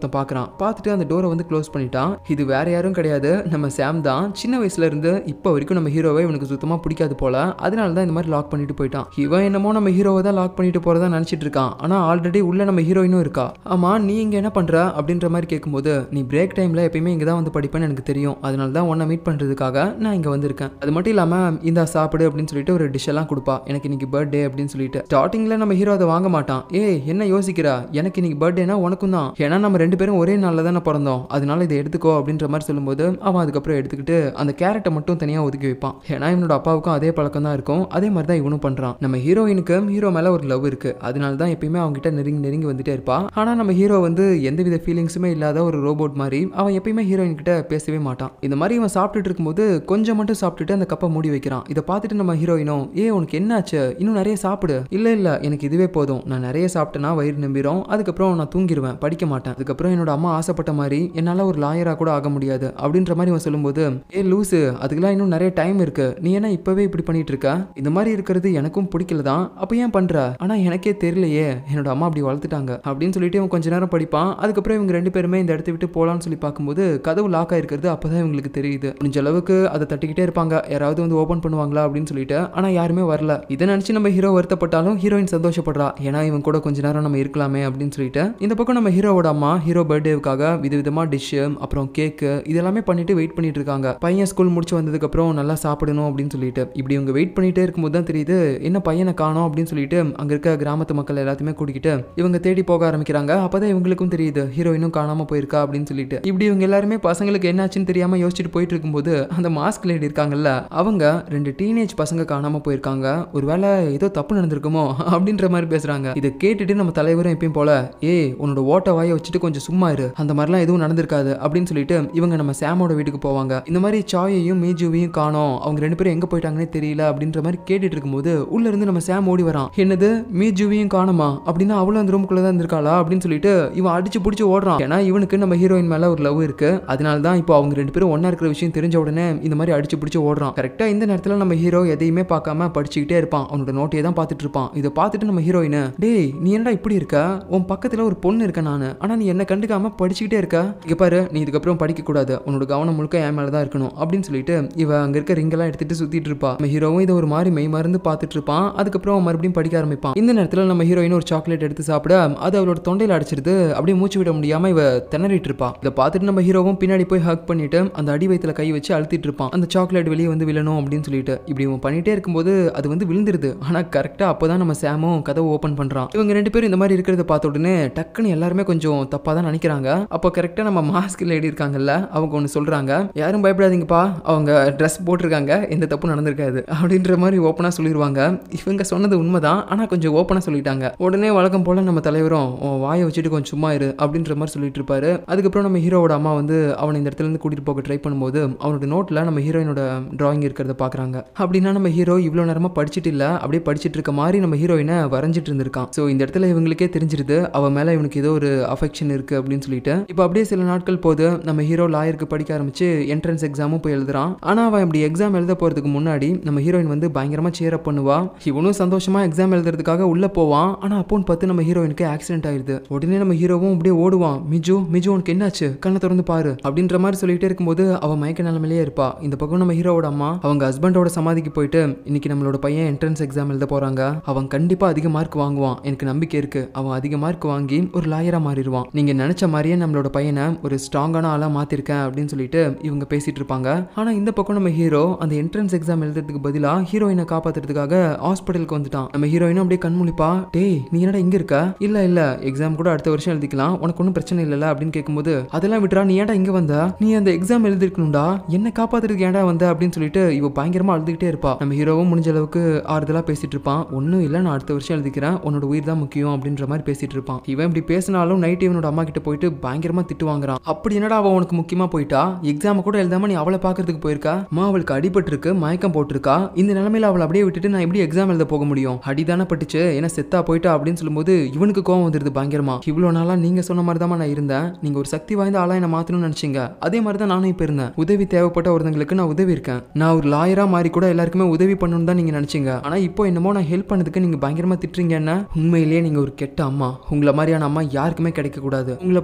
S1: பார்க்குறான் பார்த்துட்டு அந்த டோரை வந்து க்ளோஸ் பண்ணிட்டான் இது வேற யாரும் கிடையாது நம்ம சாம் தான் சின்ன வயசுல இருந்து இப்போ வரைக்கும் நம்ம ஹீரோவை இவனுக்கு சுத்தமாக பிடிக்காது போல அதனால தான் இந்த மாதிரி லாக் பண்ணிட்டு போயிட்டான் இவன் என்னமோ நம்ம ஹீரோவை தான் லாக் பண்ணிட்டு போறதா நினச்சிட்டு இருக்கான் ஆனால் ஆல்ரெடி உள்ள நம்ம ஹீரோயினும் இருக்கா ஆமா நீ இங்க என்ன பண்ற அப்படின்ற மாதிரி கேட்கும்போது நீ பிரேக் டைம்ல எப்பயுமே இங்க தான் வந்து படிப்பேன்னு எனக்கு தெரியும் அதனால தான் உன்னை மீட் பண்றதுக்காக நான் இங்க வந்திருக்கேன் அது மட்டும் இல்லாம இந்த சாப்பிடு அப்படின்னு சொல்லிட்டு ஒரு டிஷ் எல்லாம் கொடுப்பா எனக்கு இன்னைக்கு பர்த்டே அப்படின்னு சொல்லிட்டு ஸ்டார்டிங்ல நம்ம ஹீரோ அதை வாங்க மாட்டான் ஏய் என்ன யோசிக்கிறா எனக்கு இன்னைக்கு பர்த்டேனா உனக்கும் தான் ஏன்னா நம்ம ரெண்டு பேரும் ஒரே நாளில் தானே பிறந்தோம் அதனால இதை எடுத்துக்கோ அப்படின்ற மாதிரி சொல்லும்போது அவன் அதுக்கப்புறம் எடுத்துக்கிட்டு அந்த கேரட்டை மட்டும் தனியாக ஒதுக்கி வைப்பான் ஏன்னா இவனோட அப்பாவுக்கும் அதே பழக்கம் தான் இருக்கும் அதே மாதிரி தான் இவனும் பண்றான் நம்ம ஹீரோயினுக்கு ஹீரோ மேல ஒரு லவ் இருக்கு அதனால தான் எப்பயுமே அவங்க கிட்ட நெருங்கி நெருங்கி வந்துட்டே இருப்பா ஆனா நம்ம ஹீரோ வந்து எந்தவித ஃபீலிங்ஸுமே இல்லாத ஒரு ரோபோட் மாதிரி அவன் எப்பயுமே ஹீரோயின் கிட்ட பேசவே மாட்டான் இந்த மாதிரி இவன் சாப்பிட்டுட்டு இருக்கும்போது கொஞ்சம் மட்டும் சாப்பிட்டுட்டு அந்த கப்பை மூடி வைக்கிறான் இதை பார்த்துட்டு நம்ம ஹீரோயினும் ஏ உனக்கு என்னாச்சு இன்னும் நிறைய சாப்பிடு இல்ல இல்ல எனக்கு இதுவே போதும் நான் நிறைய சாப்பிட்டேன்னா வயிறு நம்பிரும் அதுக்கப்புறம் நான் தூங்கிடுவேன் படிக்க மாட்டேன் அதுக்கப்புறம் என்னோட அம்மா ஆசைப்பட்ட மாதிரி என்னால ஒரு லாயரா கூட ஆக முடியாது அப்படின்ற மாதிரி இவன் சொல்லும்போது ஏ லூசு அதுக்கெல்லாம் இன்னும் நிறைய டைம் இருக்கு நீ என்ன இப்பவே இப்படி பண்ணிட்டு இருக்க இந்த மாதிரி இருக்கிறது எனக்கும் பிடிக்கல தான் அப்ப ஏன் பண்ற ஆனா எனக்கே தெரியலையே என்னோட அம்மா அப்படி வளர்த்துட்டாங்க அப்படின்னு சொல்லிட்டு இவன் கொஞ்ச நேரம் படிப்பான் அதுக்கப்புறம் இவங்க ரெண்டு பேருமே இந்த இடத்த விட்டு போலாம்னு சொல்லி பார்க்கும்போது கதவு லாக் ஆயிருக்கிறது அப்பதான் இவங்களுக்கு தெரியுது முடிஞ்ச அளவுக்கு அதை தட்டிக்கிட்டே இருப்பாங்க யாராவது வந்து ஓபன் பண்ணுவாங்களா அப்படின்னு சொல்லிட்டு ஆனா யாருமே வரல இதை நினைச்சு நம்ம ஹீரோ வருத்தப்பட்டாலும் ஹீரோயின் சந்தோஷப்படுறா ஏன்னா இவன் கூட கொஞ்ச நேரம் நம்ம இருக்கலாமே அப்படின்னு சொல்லிட்டு இந்த பக்கம் நம்ம ஹீரோவோட அம்மா ஹீரோ பர்த்டேவுக்காக விதவிதமா டிஷ்ஷு அப்புறம் கேக்கு இதெல்லாமே பண்ணிட்டு வெயிட் பண்ணிட்டு இருக்காங்க பையன் ஸ்கூல் முடிச்சு வந்ததுக்கு அப்புறம் நல்லா சாப்பிடணும் அப்படின்னு சொல்லிட்டு இப்படி இவங்க வெயிட் பண்ணிட்டே இருக்கும்போது தான் தெரியுது என்ன பையனை காணோம் அப்படின்னு சொல்லிட்டு அங்க இருக்க கிராமத்து மக்கள் எல்லாத்தையுமே கூட்டிக்கிட்டு இவங்க தேடி போக ஆரம்பிக்கிறாங்க அப்பதான் இவங்களுக்கும் தெரியுது ஹீரோயினும் காணாம போயிருக்கா அப்படின்னு சொல்லிட்டு இப்படி இவங்க எல்லாருமே பசங்களுக்கு என்னாச்சுன்னு தெரியாம யோசிச்சுட்டு போயிட்டு இருக்கும்போது அந்த மாஸ்க் லேடி இருக்காங்கல்ல அவங்க ரெண்டு டீனேஜ் பசங்க காணாம போயிருக்காங்க ஒருவேளை ஏதோ தப்பு நடந்திருக்குமோ அப்படின்ற மாதிரி பேசுறாங்க இதை கேட்டுட்டு நம்ம தலைவரும் எப்பயும் போல ஏய் உன்னோட ஓட்ட வாயை வச்சுட்டு கொஞ்சம் சும்மா இரு அந்த மாதிரிலாம் எதுவும் நடந்திருக்காது அப்படின்னு சொல்லிட்டு இவங்க நம்ம சாமோட வீட்டுக்கு போவாங்க இந்த மாதிரி சாயையும் மீஜுவையும் காணோம் அவங்க ரெண்டு பேரும் எங்க போயிட்டாங்கன்னே தெரியல அப்படின்ற மாதிரி கேட்டுட்டு இருக்கும்போது உள்ள இருந்து நம்ம சாம் ஓடி வரான் என்னது மீஜுவையும் காணுமா அப்படின்னா அவளும் அந்த ரூமுக்குள்ள தான் இருந்திருக்காளா அப்படின்னு சொல்லிட்டு இவன் அடிச்சு பிடிச்சி ஓடுறான் ஏன்னா இவனுக்கு நம்ம ஹீரோயின் மேல ஒரு லவ் இருக்கு அதனால தான் இப்போ அவங்க ரெண்டு பேரும் ஒண்ணா இருக்கிற விஷயம் தெரிஞ்ச உடனே இந்த மாதிரி அடிச்சு பிடிச்சி ஓடுறான் கரெக்டா இந்த நேரத்துல நம்ம ஹீரோ எதையுமே பார்க்காம படிச்சுக்கிட்டே இருப்பான் அவனோட நோட்டையே தான் பார்த்துட்டு இருப்பான் இதை பார்த்துட்டு நம்ம ஹீரோயின் டேய் நீ என்னடா இப்படி இருக்க உன் பக்கத்துல ஒரு பொண்ணு இருக்க நானு ஆனா நீ என்ன கண்டுக்காம படிச்சுக்கிட்டே இருக்க இங்க பாரு நீ இதுக்கப்புறம் படிக்க கூடாது உன்னோட கவனம் முழுக்க என் மேல தான் இருக்கணும் அப்படின்னு சொல்லிட்டு இவ அங்க இருக்க ரிங்கெல்லாம் எடுத்துட்டு சுத்திட்டு இருப்பா நம்ம ஹீரோவும் இதை ஒரு மாதிரி மெய் மறந்து பார்த்துட்டு இருப்பான் அதுக்கப்புறம் அவன் மறுபடியும் படிக்க ஆரம்பிப்பான் இந்த நேரத்துல நம்ம ஹீரோயின் ஒரு சாக்லேட் எடுத்து சாப்பிட அது அவளோட தொண்டையில அடிச்சிருது அப்படியே மூச்சு விட முடியாம இவ திணறிட்டு இருப்பா இதை பார்த்துட்டு நம்ம ஹீரோவும் பின்னாடி போய் ஹக் பண்ணிட்டு அந்த அடி வயித்துல கை வச்சு அழுத்திட்டு இருப்பான் அந்த சாக்லேட் வெளியே வந்து விழணும் அப்படின்னு சொல்லிட்டு இப்படி இவன் பண்ணிட்டே இருக்கும்போது அது வந்து விழுந்துருது ஆனா கரெக்டா அப்பதான் நம்ம சாமும் கதவை ஓபன் பண்றான் இவங்க ரெண்டு பேரும் இந்த மாதிரி இருக்கிறத பார்த்த உடனே டக்குன்னு எல்லாருமே கொஞ்சம் தப்பா தான் நினைக்கிறாங்க அப்போ கரெக்டா நம்ம மாஸ்க் லேடி இருக்காங்கல்ல அவங்க ஒன்று சொல்றாங்க யாரும் பயப்படாதீங்கப்பா அவங்க ட்ரெஸ் போட்டிருக்காங்க எந்த தப்பும் நடந்திருக்காது அப்படின்ற மாதிரி ஓப்பனா சொல்லிடுவாங்க இவங்க சொன்னது உண்மைதான் ஆனா கொஞ்சம் ஓப்பனா சொல்லிட்டாங்க உடனே வழக்கம் போல நம்ம தலைவரும் உன் வாயை வச்சுட்டு கொஞ்சம் சும்மா இரு அப்படின்ற மாதிரி சொல்லிட்டு இருப்பாரு அதுக்கப்புறம் நம்ம ஹீரோவோட அம்மா வந்து அவனை இந்த இடத்துல இருந்து கூட்டிட்டு போக ட்ரை பண்ணும்போது அவனோட நோட்ல நம்ம ஹீரோயினோட டிராயிங் இருக்கிறத பாக்குறாங்க அப்படின்னா நம்ம ஹீரோ இவ்வளவு நேரமா படிச்சிட்டு இல்ல அப்படியே படிச்சிட்டு இருக்க மாதிரி நம்ம ஹீரோயினை வரைஞ்சிட்டு இருந்திருக்கான் ஸோ இந்த இடத்துல இவங்களுக்கே தெரிஞ்சிருது அவ மேல இவனுக்கு ஏதோ ஒரு அஃபெக்ஷன் இருக்கு அப்படின்னு சொல்லிட்டு இப்போ அப்படியே சில நாட்கள் போது நம்ம ஹீரோ லாயருக்கு படிக்க ஆரம்பிச்சு என்ட்ரன்ஸ் எக்ஸாமும் போய் எழுதுறான் ஆனா அவன் இப்படி எக்ஸாம் எழுத போறதுக்கு முன்னாடி நம்ம ஹீரோயின் வந்து பயங்கரமா சேர் அப் பண்ணுவா இவனும் சந்தோஷமா எக்ஸாம் எழுதுறதுக்காக உள்ள போவான் ஆனா அப்போன்னு பார்த்து நம்ம ஹீரோயினுக்கு ஆக்சிடென்ட் ஆயிருது உடனே நம்ம ஹீரோவும் அப்படியே ஓடுவான் மிஜு மிஜு உனக்கு என்னாச்சு கண்ணை திறந்து பாரு அப்படின்ற மாதிரி சொல்லிட்டே இருக்கும்போது அவ மயக்க நிலைமையிலே இருப்பா இந்த பக்கம் நம்ம ஹீரோவோட அம்மா அவங்க ஹஸ்பண்டோட சமாதிக்கு போயிட்டு இன்னைக்கு நம்மளோட பையன் என்ட்ரன்ஸ் எக்ஸாம் எழுத போறாங்க அவன் கண்டிப்பா அதிக மார்க் வாங்குவான் எனக்கு நம்பிக்கை இருக்கு அவன் அதிக மார்க் வாங்கி ஒரு லாயரா மாறிடுவான் நீங்க நினைச்ச மாதிரியே நம்மளோட பையனை ஒரு ஸ்ட்ராங்கான ஆளா மாத்திருக்கேன் அப்படின்னு சொல்லிட்டு இவங்க பேசிட்டு இருப்பாங்க ஆனா இந்த பக்கம் நம்ம ஹீரோ அந்த என்ட்ரன்ஸ் எக்ஸாம் எழுதுறதுக்கு பதிலா ஹீரோயினை காப்பாத்துறதுக்காக ஹாஸ்பிட்டலுக்கு வந்துட்டான் நம்ம ஹீரோயினும் அப்படியே கண் முழிப்பா டேய் நீ என்னடா இங்க இருக்க இல்ல இல்ல எக்ஸாம் கூட அடுத்த வருஷம் எழுதிக்கலாம் உனக்கு ஒன்றும் பிரச்சனை இல்லைல்ல அப்படின்னு கேட்கும்போது அதெல்லாம் விட்டுறா நீ ஏன்டா இங்க வந்த நீ அந்த எக்ஸாம் எழுதிருக்கணும்டா என்ன காப்பாத்துறதுக்கு ஏன்டா வந்த அப்படின்னு சொல்லிட்டு இவ பயங்கரமா அழுதுகிட்டே இருப்பா நம்ம ஹீரோவும் முடிஞ்ச அளவுக்கு ஆறுதலா பேசிட்டு இருப்பான் ஒன்றும் இல்லை நான் அடுத்த வருஷம் எழுதிக்கிறேன் உன்னோட உயிர் தான் முக்கியம் அப்படின்ற மாதிரி பேசிட்டு இருப்பான் இவன் இப்படி பேசினாலும் நைட் இவனோட அம்மா கிட்ட போயிட்டு பயங்கரமா திட்டு வாங்குறான் அப்படி என்னடா அவ உனக்கு முக்கியமா போயிட்டா எக்ஸாம் கூட எழுதாம நீ அவளை பாக்குறதுக்கு போயிருக்கா அம்மா அவளுக்கு அடிபட்டிருக்கு மயக்கம் போட்டிருக்கா இந்த நிலைமையில அவளை அப்படியே விட்டுட்டு நான் எப்படி எக்ஸாம் எழுத போக முடியும் அடிதானே பட்டுச்சு ஏன்னா செத்தா போயிட்டா அப்படின்னு சொல்லும்போது இவனுக்கு கோவம் வந்துருது பயங்கரமா இவ்வளோ நாளா நீங்க சொன்ன மாதிரி தான் நான் இருந்தேன் நீங்க ஒரு சக்தி வாய்ந்த ஆளா என்ன மாத்தணும்னு நினைச்சீங்க அதே மாதிரி தான் நானும் இப்போ இருந்தேன் உதவி தேவைப்பட்ட ஒருத்தங்களுக்கு நான் உதவி இருக்கேன் நான் ஒரு லாயரா மாறி கூட எல்லாருக்குமே உதவி பண்ணணும்னு தான் நீங்க நினைச்சீங்க ஆனா இப்போ என்னமோ நான் ஹெல்ப் பண்ணதுக்கு நீங்க பயங்கரமா திட்டுறீங்க என்ன உண்மையிலேயே நீங்க ஒரு கெட்ட அம்மா உங்களை மாதிரியான அம்மா யாருக்குமே கிடைக்க கூடாது உங்களை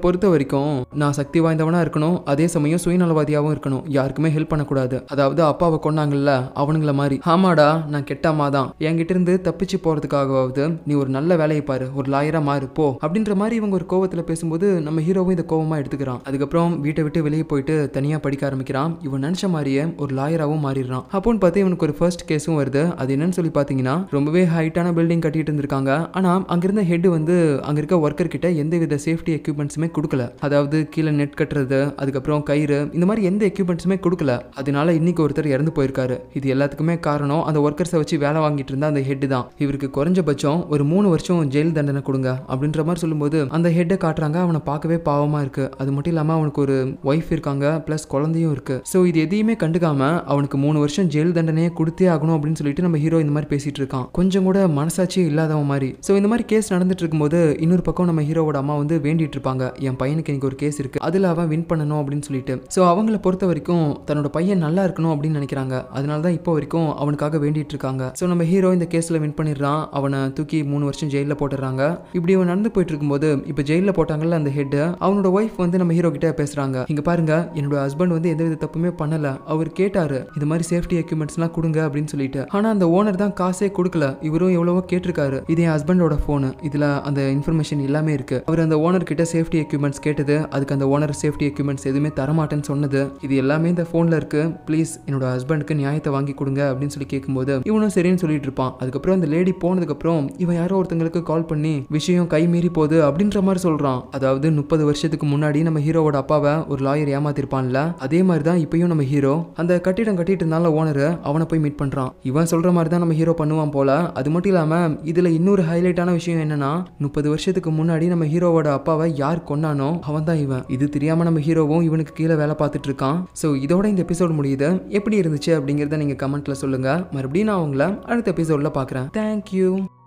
S1: பொறுத்த வரைக்கும் நான் சக்தி வாய்ந்தவனா இருக்கணும் அதே சமயம் சுயநலவாதியாகவும் இருக்கணும் யாருக்குமே ஹெல்ப் பண்ணக்கூடாது அதாவது அப்பாவை கொண்டாங்கல்ல அவனுங்கள மாதிரி ஆமாடா நான் கெட்ட அம்மா தான் என்கிட்ட இருந்து தப்பிச்சு போறதுக்காகவாவது நீ ஒரு நல்ல வேலையை பாரு ஒரு லாயரா மாறு போ அப்படின்ற மாதிரி இவங்க ஒரு கோவத்துல பேசும்போது நம்ம ஹீரோவும் இந்த கோவமா எடுத்துக்கிறான் அதுக்கப்புறம் வீட்டை விட்டு வெளியே போயிட்டு தனியா படிக்க ஆரம்பிக்கிறான் இவன் நினைச்ச மாதிரியே ஒரு லாயராகவும் மாறிடுறான் அப்போன்னு பார்த்து இவனுக்கு ஒரு ஃபர்ஸ்ட் கேஸும் வருது அது என்னன்னு சொல்லி பார்த்தீங்கன்னா ரொம்பவே ஹைட்டான பில்டிங் கட்டிட்டு இருந்திருக்காங்க ஆனா அங்கிருந்த ஹெட் வந்து அங்க இருக்க ஒர்க்கர் கிட்ட எந்த வித சேஃப்டி எக்யூப்மெண்ட்ஸுமே கொடுக்கல அதாவது கீழே நெட் கட்டுறது அதுக்கப்புறம் கயிறு இந்த மாதிரி எந்த எக்யூப்மெண்ட்ஸுமே கொடுக்கல அதனால இன்னைக்கு ஒருத்தர் இறந்து போயிருக்காரு இது எல்லாத்துக்குமே காரணம் அந்த ஒர்க்கர்ஸை வச்சு வேலை வாங்கிட்டு இருந்த அந்த ஹெட் தான் இவருக்கு குறைஞ்சபட்சம் ஒரு மூணு வருஷம் ஜெயில் தண்டனை கொடுங்க அப்படின்ற மாதிரி சொல்லும்போது அந்த ஹெட்டை காட்டுறாங்க அவனை பார்க்கவே பாவமா இருக்கு அது மட்டும் இல்லாம அவனுக்கு ஒரு ஒய்ஃப் இருக்காங்க ப்ளஸ் குழந்தையும் இருக்கு ஸோ இது எதையுமே கண்டுக்காம அவனுக்கு மூணு வருஷம் ஜெயில் தண்டனையே கொடுத்தே ஆகணும் அப்படின்னு சொல்லிட்டு நம்ம ஹீரோ இந்த மாதிரி பேசிட்டு இருக்கான் கொஞ்சம் கூட மனசாட்சியே இல்லாதவன் மாதிரி ஸோ இந்த மாதிரி கேஸ் நடந்துட்டு இருக்கும்போது இன்னொரு பக்கம் நம்ம ஹீரோவோட அம்மா வந்து வேண்டிட்டு இருப்பாங்க என் பையனுக்கு எனக்கு ஒரு கேஸ் இருக்கு அதுல அவன் வின் பண்ணணும் அப்படின்னு சொல்லிட்டு ஸோ அவங்கள பொறுத்த வரைக்கும் தன்னோட பையன் நல்லா இருக்கணும் அப்படின்னு நினைக்கிறாங்க அதனால தான் இப்போ வரைக்கும் அவனுக்காக வேண்டிட்டு இருக்காங்க ஸோ நம்ம ஹீரோ இந்த கேஸ்ல வின் பண்ணிடுறான் அவனை தூக்கி மூணு வருஷம் ஜெயிலில் போட்டுடுறாங்க இப்படி அவன் நடந்து போயிட்டு இருக்கும்போது இப்போ ஜெயிலில் போட்டாங்கல்ல அந்த ஹெட் அவனோட ஒய்ஃப் வந்து நம்ம ஹீரோ கிட்ட பேசுறாங்க இங்க பாருங்க என்னோட ஹஸ்பண்ட் வந்து எந்த வித தப்புமே பண்ணல அவர் கேட்டாரு இது மாதிரி சேஃப்டி எக்யூப்மெண்ட்ஸ்லாம் கொடுங்க அப்படின்னு சொல்லிட்டு ஆனா அந்த ஓனர் தான் காசே கொடுக்கல இவரும் எவ்வளவோ கேட்டிருக்காரு இது என் ஹஸ்பண்டோட ஃபோனு இதுல அந்த இன்ஃபர்மேஷன் எல்லாமே இருக்கு அவர் அந்த ஓனர் கிட்ட சேஃப்டி எக்யூப்மெண்ட்ஸ் கேட்டது அதுக்கு அந்த ஓனர் சேஃப்டி எக்யூப்மெண்ட்ஸ் எதுவுமே தரமாட்டேன்னு சொன்னது இது எல்லாமே இந்த ஃபோனில் இருக்கு ப்ளீஸ் என்னோட ஹஸ்பண்டுக்கு நியாயத்தை வாங்கி கொடுங்க அப்படின்னு சொல்லி கேட்கும்போது இவனும் சரின்னு சொல்லிட்டு இருப்பான் அதுக்கப்புறம் அந்த லேடி போனதுக்கப்புறம் இவன் யாரோ ஒருத்தங்களுக்கு கால் பண்ணி விஷயம் கை மீறி போகுது அப்படின்ற மாதிரி சொல்றான் அதாவது முப்பது வருஷத்துக்கு முன்னாடி நம்ம ஹீரோவோட அப்பாவை ஒரு லாயர் ஏமாத்திருப்பான்ல அதே மாதிரி தான் இப்பயும் நம்ம ஹீரோ அந்த கட்டிடம் கட்டிட்டு இருந்தால ஓனர் அவனை போய் மீட் பண்றான் இவன் சொல்ற மாதிரி தான் நம்ம ஹீரோ பண்ணுவான் போல அது மட்டும் இல்லாம இதுல இன்னொரு ஹைலைட்டான விஷயம் என்னன்னா முப்பது வருஷத்துக்கு முன்னாடி நம்ம ஹீரோவோட அப்பாவை யார் கொண்டானோ அவன் தான் இவன் இது தெரியாம நம்ம ஹீரோவும் இவனுக்கு கீழே வேலை பார்த்துட்டு இருக்கான் ஸோ இதோட இந்த எபிசோட் முடியுது எப்படி இருந்துச்சு அப்படிங்கிறத நீங்க கமெண்ட்ல சொல்லுங்க மறுபடியும் நான் உங்களை அடுத்த எபிசோட்ல பார்க்குறேன் தேங்க்யூ